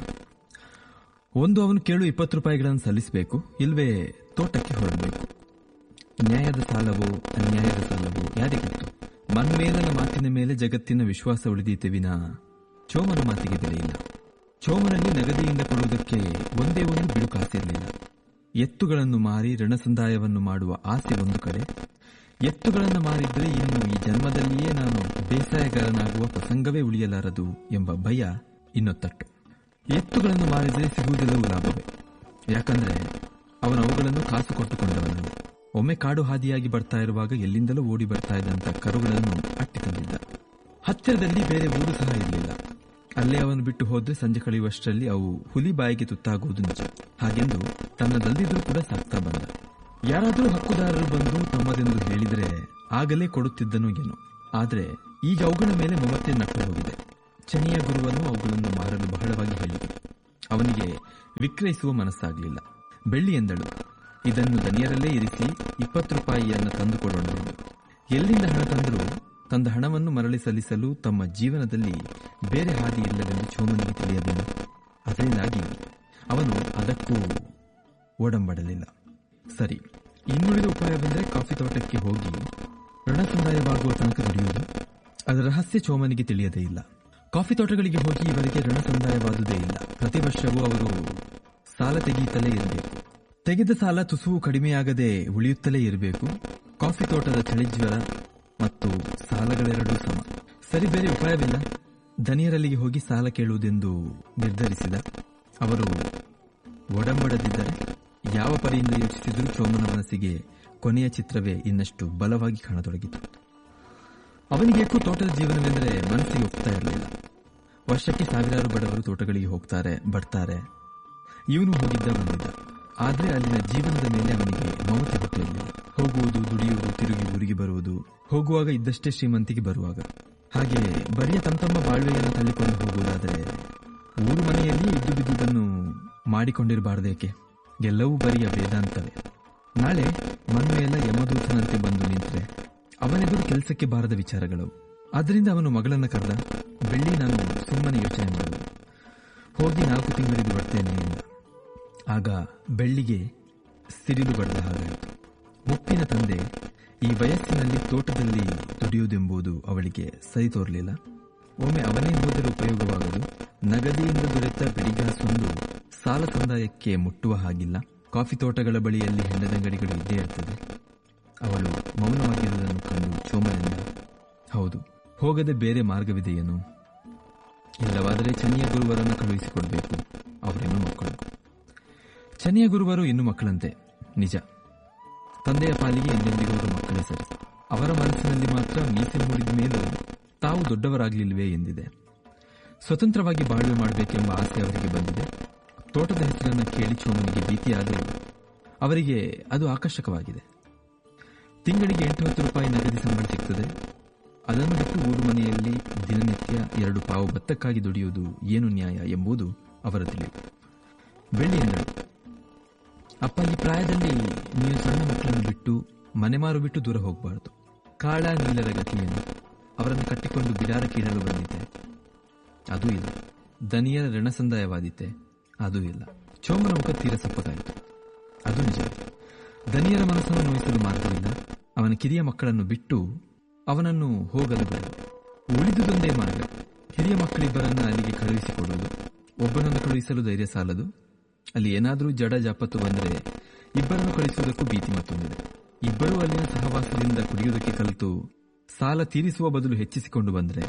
ಒಂದು ಅವನು ಕೇಳು ಇಪ್ಪತ್ತು ರೂಪಾಯಿಗಳನ್ನು ಸಲ್ಲಿಸಬೇಕು ಇಲ್ವೇ ತೋಟಕ್ಕೆ ಹೊರಡಬೇಕು ನ್ಯಾಯದ ಸಾಲವೋ ಅನ್ಯಾಯದ ಸಾಲವೋ ಯಾರಿಗೊತ್ತು ಮನ್ಮೇಲನ ಮಾತಿನ ಮೇಲೆ ಜಗತ್ತಿನ ವಿಶ್ವಾಸ ಉಳಿದೀತೆ ವಿನ ಚೋಮನ ಮಾತಿಗೆ ಬೆಲೆ ಇಲ್ಲ ಚೋಮನಲ್ಲಿ ನಗದಿಯಿಂದ ಕೊಡುವುದಕ್ಕೆ ಒಂದೇ ಒಂದು ಬಿಡುಕಾಸಿರಲಿಲ್ಲ ಎತ್ತುಗಳನ್ನು ಮಾರಿ ಋಣಸಂದಾಯವನ್ನು ಮಾಡುವ ಆಸೆ ಒಂದು ಕಡೆ ಎತ್ತುಗಳನ್ನು ಮಾರಿದ್ರೆ ಇನ್ನು ಈ ಜನ್ಮದಲ್ಲಿಯೇ ನಾನು ಬೇಸಾಯಗಾರನಾಗುವ ಪ್ರಸಂಗವೇ ಉಳಿಯಲಾರದು ಎಂಬ ಭಯ ಇನ್ನೊತ್ತಟ್ಟು ಎತ್ತುಗಳನ್ನು ಮಾರಿದರೆ ಸಿಗುವುದೆಲ್ಲವೂ ಲಾಭವೇ ಯಾಕಂದ್ರೆ ಅವನು ಅವುಗಳನ್ನು ಕಾಸು ಕೊಟ್ಟುಕೊಂಡವನು ಒಮ್ಮೆ ಕಾಡು ಹಾದಿಯಾಗಿ ಬರ್ತಾ ಇರುವಾಗ ಎಲ್ಲಿಂದಲೂ ಓಡಿ ಬರ್ತಾ ಇದ್ದಂತ ಕರುಗಳನ್ನು ಅಟ್ಟಿ ತಂದಿದ್ದ ಹತ್ತಿರದಲ್ಲಿ ಬೇರೆ ಊರು ಸಹ ಇರಲಿಲ್ಲ ಅಲ್ಲೇ ಅವನು ಬಿಟ್ಟು ಹೋದ್ರೆ ಸಂಜೆ ಕಳೆಯುವಷ್ಟರಲ್ಲಿ ಅವು ಹುಲಿ ಬಾಯಿಗೆ ತುತ್ತಾಗುವುದು ನಿಜ ಹಾಗೆಂದು ತನ್ನದಲ್ಲಿದ್ರೂ ಕೂಡ ಸಾಕ್ತಾ ಬಂದ ಯಾರಾದರೂ ಹಕ್ಕುದಾರರು ಬಂದು ತಮ್ಮದೆಂದು ಹೇಳಿದರೆ ಆಗಲೇ ಕೊಡುತ್ತಿದ್ದನು ಏನೋ ಆದ್ರೆ ಈಗ ಅವುಗಳ ಮೇಲೆ ಮಮತೆ ನಟ್ಟು ಹೋಗಿದೆ ಚನಿಯ ಗುರುವನ್ನು ಅವುಗಳನ್ನು ಮಾರಲು ಬಹಳವಾಗಿ ಹೇಳಿದರು ಅವನಿಗೆ ವಿಕ್ರಯಿಸುವ ಮನಸ್ಸಾಗಲಿಲ್ಲ ಬೆಳ್ಳಿ ಎಂದಳು ಇದನ್ನು ದನಿಯರಲ್ಲೇ ಇರಿಸಿ ಇಪ್ಪತ್ತು ರೂಪಾಯಿಯನ್ನು ತಂದುಕೊಡೋಣ ಎಂದು. ಎಲ್ಲಿಂದ ಹಣ ತಂದರೂ ತಂದ ಹಣವನ್ನು ಮರಳಿ ಸಲ್ಲಿಸಲು ತಮ್ಮ ಜೀವನದಲ್ಲಿ ಬೇರೆ ಹಾದಿ ಇಲ್ಲವೆಂದು ಚೋಮನಿಗೆ ತಿಳಿಯದೇನು ಅದರಿಂದಾಗಿ ಅವನು ಅದಕ್ಕೂ ಓಡಂಬಡಲಿಲ್ಲ ಸರಿ ಇನ್ನುಳಿದ ಉಪಾಯ ಬಂದರೆ ಕಾಫಿ ತೋಟಕ್ಕೆ ಹೋಗಿ ಋಣ ಸಂದಾಯವಾಗುವ ತನಕ ದುಡಿಯುವುದು ಅದರ ರಹಸ್ಯ ಚೋಮನಿಗೆ ತಿಳಿಯದೇ ಇಲ್ಲ ಕಾಫಿ ತೋಟಗಳಿಗೆ ಹೋಗಿ ಇವರಿಗೆ ಋಣ ಸಂದಾಯವಾದುದೇ ಇಲ್ಲ ಪ್ರತಿ ವರ್ಷವೂ ಅವರು ಸಾಲ ತೆಗೆಯುತ್ತಲೇ ಇರಬೇಕು ತೆಗೆದ ಸಾಲ ತುಸುವು ಕಡಿಮೆಯಾಗದೆ ಉಳಿಯುತ್ತಲೇ ಇರಬೇಕು ಕಾಫಿ ತೋಟದ ಚಳಿಜ್ವರ ಮತ್ತು ಸಾಲಗಳೆರಡೂ ಸಮ ಸರಿ ಬೇರೆ ಉಪಾಯವಿಲ್ಲ ಧನಿಯರಲ್ಲಿಗೆ ಹೋಗಿ ಸಾಲ ಕೇಳುವುದೆಂದು ನಿರ್ಧರಿಸಿದ ಅವರು ಒಡಂಬಡದಿದ್ದರೆ ಯಾವ ಪರಿಯಿಂದ ಯೋಚಿಸಿದರೂ ಚೋಮನ ಮನಸ್ಸಿಗೆ ಕೊನೆಯ ಚಿತ್ರವೇ ಇನ್ನಷ್ಟು ಬಲವಾಗಿ ಕಾಣತೊಡಗಿತು ಅವನಿಗೇಕೂ ತೋಟದ ಜೀವನವೆಂದರೆ ಮನಸ್ಸಿಗೆ ಒಪ್ತಾ ಇರಲಿಲ್ಲ ವರ್ಷಕ್ಕೆ ಸಾವಿರಾರು ಬಡವರು ತೋಟಗಳಿಗೆ ಹೋಗ್ತಾರೆ ಬರ್ತಾರೆ ಇವನು ಹೋಗಿದ್ದ ಬಂದಿದ್ದ ಆದ್ರೆ ಅಲ್ಲಿನ ಜೀವನದ ಮೇಲೆ ಅವನಿಗೆ ಮಮತೆ ಹುಟ್ಟಿರಲಿಲ್ಲ ಹೋಗುವುದು ದುಡಿಯುವುದು ತಿರುಗಿ ಊರಿಗೆ ಬರುವುದು ಹೋಗುವಾಗ ಇದ್ದಷ್ಟೇ ಶ್ರೀಮಂತಿಗೆ ಬರುವಾಗ ಹಾಗೆ ಬರಿಯ ತಮ್ಮ ಬಾಳ್ವೆಯನ್ನು ತಳ್ಳಿಕೊಂಡು ಹೋಗುವುದಾದರೆ ಊರು ಮನೆಯಲ್ಲಿ ಇದ್ದು ಬಿದ್ದುದನ್ನು ಮಾಡಿಕೊಂಡಿರಬಾರದೇಕೆ ಎಲ್ಲವೂ ಬರಿಯ ವೇದಾಂತವೇ ನಾಳೆ ಮನ್ಮೆಯೆಲ್ಲ ಯಮದೂತನಂತೆ ಬಂದು ನಿಂತರೆ ಅವನೆದುರು ಕೆಲಸಕ್ಕೆ ಬಾರದ ವಿಚಾರಗಳವು ಆದ್ದರಿಂದ ಅವನು ಮಗಳನ್ನ ಕರೆದ ಬೆಳ್ಳಿ ನಾನು ಸುಮ್ಮನೆ ಯೋಚನೆ ಮಾಡುವುದು ಹೋಗಿ ನಾಲ್ಕು ತಿಂಗಳಿದ್ದು ಬರ್ತೇನೆ ಎಂದ ಆಗ ಬೆಳ್ಳಿಗೆ ಸಿಡಿಲು ಬಡದ ಹಾಗಾಯಿತು ಮುಪ್ಪಿನ ತಂದೆ ಈ ವಯಸ್ಸಿನಲ್ಲಿ ತೋಟದಲ್ಲಿ ದುಡಿಯುವುದೆಂಬುದು ಅವಳಿಗೆ ಸರಿ ತೋರಲಿಲ್ಲ ಒಮ್ಮೆ ಅವನೇ ಹೋದರೆ ಉಪಯೋಗವಾಗದು ನಗದಿಯಿಂದ ದೊರೆತ ಬಿಡಿಗಾಸೊಂದು ಸಾಲ ಸಂದಾಯಕ್ಕೆ ಮುಟ್ಟುವ ಹಾಗಿಲ್ಲ ಕಾಫಿ ತೋಟಗಳ ಬಳಿಯಲ್ಲಿ ಹೆಂಡದಂಗಡಿಗಳು ಇದ್ದೇ ಇರ್ತದೆ ಅವಳು ಮೌನವಾಗಿರುವುದನ್ನು ಕಂಡು ಚೋಮನಿಂದ ಹೌದು ಹೋಗದೆ ಬೇರೆ ಮಾರ್ಗವಿದೆಯೇನು ಇಲ್ಲವಾದರೆ ಚನಿಯ ಗುರುವರನ್ನು ಕಳುಹಿಸಿಕೊಡಬೇಕು ಅವರೇನು ಮಕ್ಕಳು ಚನಿಯ ಗುರುವರು ಇನ್ನು ಮಕ್ಕಳಂತೆ ನಿಜ ತಂದೆಯ ಪಾಲಿಗೆ ಎಂದೆಂದಿಗೂ ಅವರು ಮಕ್ಕಳೇ ಸರಿ ಅವರ ಮನಸ್ಸಿನಲ್ಲಿ ಮಾತ್ರ ಮೀಸೆ ಮೂಡಿದ ಮೇಲೂ ತಾವು ದೊಡ್ಡವರಾಗಲಿಲ್ವೇ ಎಂದಿದೆ ಸ್ವತಂತ್ರವಾಗಿ ಬಾಳ್ವೆ ಮಾಡಬೇಕೆಂಬ ಆಸೆ ಅವರಿಗೆ ಬಂದಿದೆ ತೋಟದ ಹೆಸರನ್ನು ಕೇಳಿ ಚೋಮನಿಗೆ ಭೀತಿಯಾದರೂ ಅವರಿಗೆ ಅದು ಆಕರ್ಷಕವಾಗಿದೆ ತಿಂಗಳಿಗೆ ಎಂಟು ಹತ್ತು ರೂಪಾಯಿ ನಗದಿ ಸಂಬಳ ಸಿಗ್ತದೆ ಅದನ್ನು ಬಿಟ್ಟು ಊರು ಮನೆಯಲ್ಲಿ ದಿನನಿತ್ಯ ಎರಡು ಪಾವು ಭತ್ತಕ್ಕಾಗಿ ದುಡಿಯುವುದು ಏನು ನ್ಯಾಯ ಎಂಬುದು ಅವರ ತಿಳಿವು ಬೆಳ್ಳಿ ಎಂದಳು ಅಪ್ಪ ಈ ಪ್ರಾಯದಲ್ಲಿ ನೀವು ಸಣ್ಣ ಮಕ್ಕಳನ್ನು ಬಿಟ್ಟು ಮನೆಮಾರು ಬಿಟ್ಟು ದೂರ ಹೋಗಬಾರದು ಕಾಳ ನೀಲರ ಗತಿಯನ್ನು ಅವರನ್ನು ಕಟ್ಟಿಕೊಂಡು ಬಿಡಾರ ಕೀಳಲು ಬಂದಿದ್ದೆ ಅದೂ ಇಲ್ಲ ದನಿಯರ ಋಣಸಂದಾಯವಾದಿತ್ತೆ ಅದೂ ಇಲ್ಲ ಚೋಮನ ಮುಖ ತೀರ ಸಪ್ಪಗಾಯಿತು ಅದು ನಿಜ ದನಿಯರ ಮನಸ್ಸನ್ನು ನೋಯಿಸಲು ಮಾರ್ಗವಿಲ್ಲ ಅವನ ಕಿರಿಯ ಮಕ್ಕಳನ್ನು ಬಿಟ್ಟು ಅವನನ್ನು ಹೋಗಲು ಬಿಡಲು ಉಳಿದುದೊಂದೇ ಮಾರ್ಗ ಹಿರಿಯ ಮಕ್ಕಳಿಬ್ಬರನ್ನ ಅಲ್ಲಿಗೆ ಕಳುಹಿಸಿಕೊಡುವುದು ಒಬ್ಬನನ್ನು ಕಳುಹಿಸಲು ಧೈರ್ಯ ಸಾಲದು ಅಲ್ಲಿ ಏನಾದರೂ ಜಡ ಜಾಪತ್ತು ಬಂದರೆ ಇಬ್ಬರನ್ನು ಕಳಿಸುವುದಕ್ಕೂ ಭೀತಿ ಮತ್ತೊಂದಿದೆ ಇಬ್ಬರೂ ಅಲ್ಲಿನ ಸಹವಾಸದಿಂದ ಕುಡಿಯುವುದಕ್ಕೆ ಕಲಿತು ಸಾಲ ತೀರಿಸುವ ಬದಲು ಹೆಚ್ಚಿಸಿಕೊಂಡು ಬಂದರೆ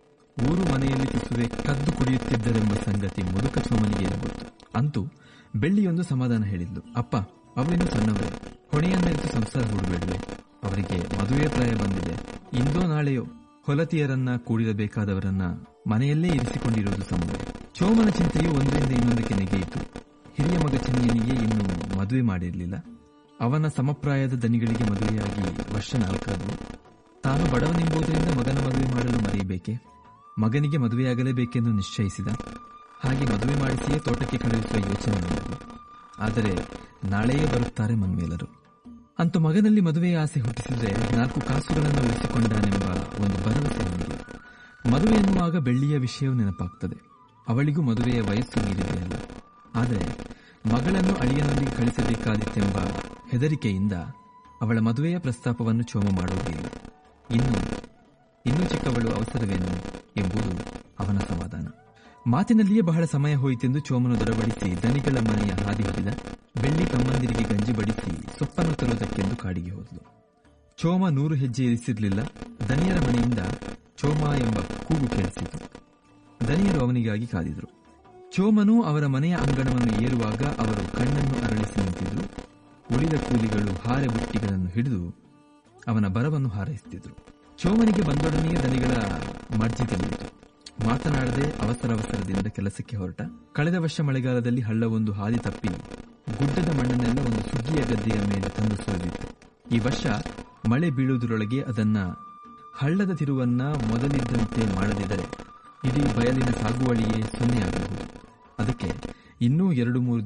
ಊರು ಮನೆಯಲ್ಲಿ ತುಸುವೆ ಕದ್ದು ಕುಡಿಯುತ್ತಿದ್ದರೆಂಬ ಸಂಗತಿ ಮುದುಕ ಚೋಮನಿಗೆ ಏನು ಗೊತ್ತು ಅಂತೂ ಬೆಳ್ಳಿಯೊಂದು ಸಮಾಧಾನ ಹೇಳಿದ್ಲು ಅಪ್ಪ ಅವಳಿನ್ನು ಸಣ್ಣವರೇ ಹೊಣೆಯನ್ನರಿತು ಸಂಸಾರ ಹೂಡಬೇಡವೆ ಅವರಿಗೆ ಮದುವೆ ಪ್ರಾಯ ಬಂದಿದೆ ಇಂದೋ ನಾಳೆಯೋ ಹೊಲತಿಯರನ್ನ ಕೂಡಿರಬೇಕಾದವರನ್ನ ಮನೆಯಲ್ಲೇ ಇರಿಸಿಕೊಂಡಿರುವುದು ಸಮಯ ಚೋಮನ ಚಿಂತೆಯು ಒಂದರಿಂದ ಇನ್ನೊಂದಕ್ಕೆ ನೆಗೆಯಿತು ಹಿರಿಯ ಮಗ ಚೆನ್ನಿಯನಿಗೆ ಇನ್ನೂ ಮದುವೆ ಮಾಡಿರಲಿಲ್ಲ ಅವನ ಸಮಪ್ರಾಯದ ದನಿಗಳಿಗೆ ಮದುವೆಯಾಗಿ ವರ್ಷ ನಾಲ್ಕಾದವು ತಾನು ಬಡವನೆಂಬುದರಿಂದ ಮಗನ ಮದುವೆ ಮಾಡಲು ಮರೆಯಬೇಕೆ ಮಗನಿಗೆ ಮದುವೆಯಾಗಲೇಬೇಕೆಂದು ನಿಶ್ಚಯಿಸಿದ ಹಾಗೆ ಮದುವೆ ಮಾಡಿಸಿಯೇ ತೋಟಕ್ಕೆ ಕಳುಹಿಸುವ ಯೋಚನೆ ಮಾಡಿದನು ಆದರೆ ನಾಳೆಯೇ ಬರುತ್ತಾರೆ ಮನ್ಮೇಲರು ಅಂತೂ ಮಗನಲ್ಲಿ ಮದುವೆಯ ಆಸೆ ಹುಟ್ಟಿಸಿದ್ರೆ ನಾಲ್ಕು ಕಾಸುಗಳನ್ನು ಉಳಿಸಿಕೊಂಡಾನೆಂಬ ಒಂದು ಭರವಸೆ ಅವನಿಗೆ ಮದುವೆ ಎನ್ನುವಾಗ ಬೆಳ್ಳಿಯ ವಿಷಯವು ನೆನಪಾಗ್ತದೆ ಅವಳಿಗೂ ಮದುವೆಯ ವಯಸ್ಸು ಮೀರಿದೆಯಲ್ಲ ಆದರೆ ಮಗಳನ್ನು ಅಳಿಯನೊಂದಿಗೆ ಕಳಿಸಬೇಕಾದಿತ್ತೆಂಬ ಹೆದರಿಕೆಯಿಂದ ಅವಳ ಮದುವೆಯ ಪ್ರಸ್ತಾಪವನ್ನು ಚೋಮ ಮಾಡುವುದಿಲ್ಲ ಇನ್ನು ಇನ್ನೂ ಚಿಕ್ಕವಳು ಅವಸರವೇನು ಎಂಬುದು ಅವನ ಸಮಾಧಾನ ಮಾತಿನಲ್ಲಿಯೇ ಬಹಳ ಸಮಯ ಹೋಯಿತೆಂದು ಚೋಮನು ದೊರಬಡಿಸಿ ದನಿಗಳ ಮನೆಯ ಹಾದಿ ಹಿಡಿದ ಬೆಳ್ಳಿ ತಮ್ಮಂದಿರಿಗೆ ಗಂಜಿ ಬಡಿಸಿ ಸೊಪ್ಪನ್ನು ತರುವುದಕ್ಕೆಂದು ಕಾಡಿಗೆ ಹೋದಳು ಚೋಮ ನೂರು ಹೆಜ್ಜೆ ಇರಿಸಿರಲಿಲ್ಲ ದನಿಯರ ಮನೆಯಿಂದ ಚೋಮ ಎಂಬ ಕೂಗು ಕೇಳಿಸಿತು ದನಿಯರು ಅವನಿಗಾಗಿ ಕಾದಿದರು ಚೋಮನು ಅವರ ಮನೆಯ ಅಂಗಣವನ್ನು ಏರುವಾಗ ಅವರು ಕಣ್ಣನ್ನು ಅರಳಿಸಿ ನಿಂತಿದ್ರು ಉಳಿದ ಕೂಲಿಗಳು ಹಾರೆ ಬುಟ್ಟಿಗಳನ್ನು ಹಿಡಿದು ಅವನ ಬರವನ್ನು ಹಾರೈಸುತ್ತಿದ್ರು ಚೋಮನಿಗೆ ಬಂದೊಡನೆಯೇ ದನಿಗಳ ಮರ್ಜಿ ತಿಳಿಯಿತು ಮಾತನಾಡದೆ ಅವಸರ ಅವಸರದಿಂದ ಕೆಲಸಕ್ಕೆ ಹೊರಟ ಕಳೆದ ವರ್ಷ ಮಳೆಗಾಲದಲ್ಲಿ ಹಳ್ಳವೊಂದು ಹಾದಿ ತಪ್ಪಿ ಗುಡ್ಡದ ಮಣ್ಣನ್ನೆಲ್ಲ ಒಂದು ಸುಗ್ಗಿಯ ಗದ್ದೆಯ ಮೇಲೆ ತಂದು ಸುರಿದಿತ್ತು ಈ ವರ್ಷ ಮಳೆ ಬೀಳುವುದರೊಳಗೆ ಅದನ್ನ ಹಳ್ಳದ ತಿರುವನ್ನ ಮೊದಲಿದ್ದಂತೆ ಮಾಡದಿದ್ದರೆ ಇಡೀ ಬಯಲಿನ ಸಾಗುವಳಿಯೇ ಸೊನ್ನೆಯಾಗಬಹುದು ಅದಕ್ಕೆ ಇನ್ನೂ ಎರಡು ಮೂರು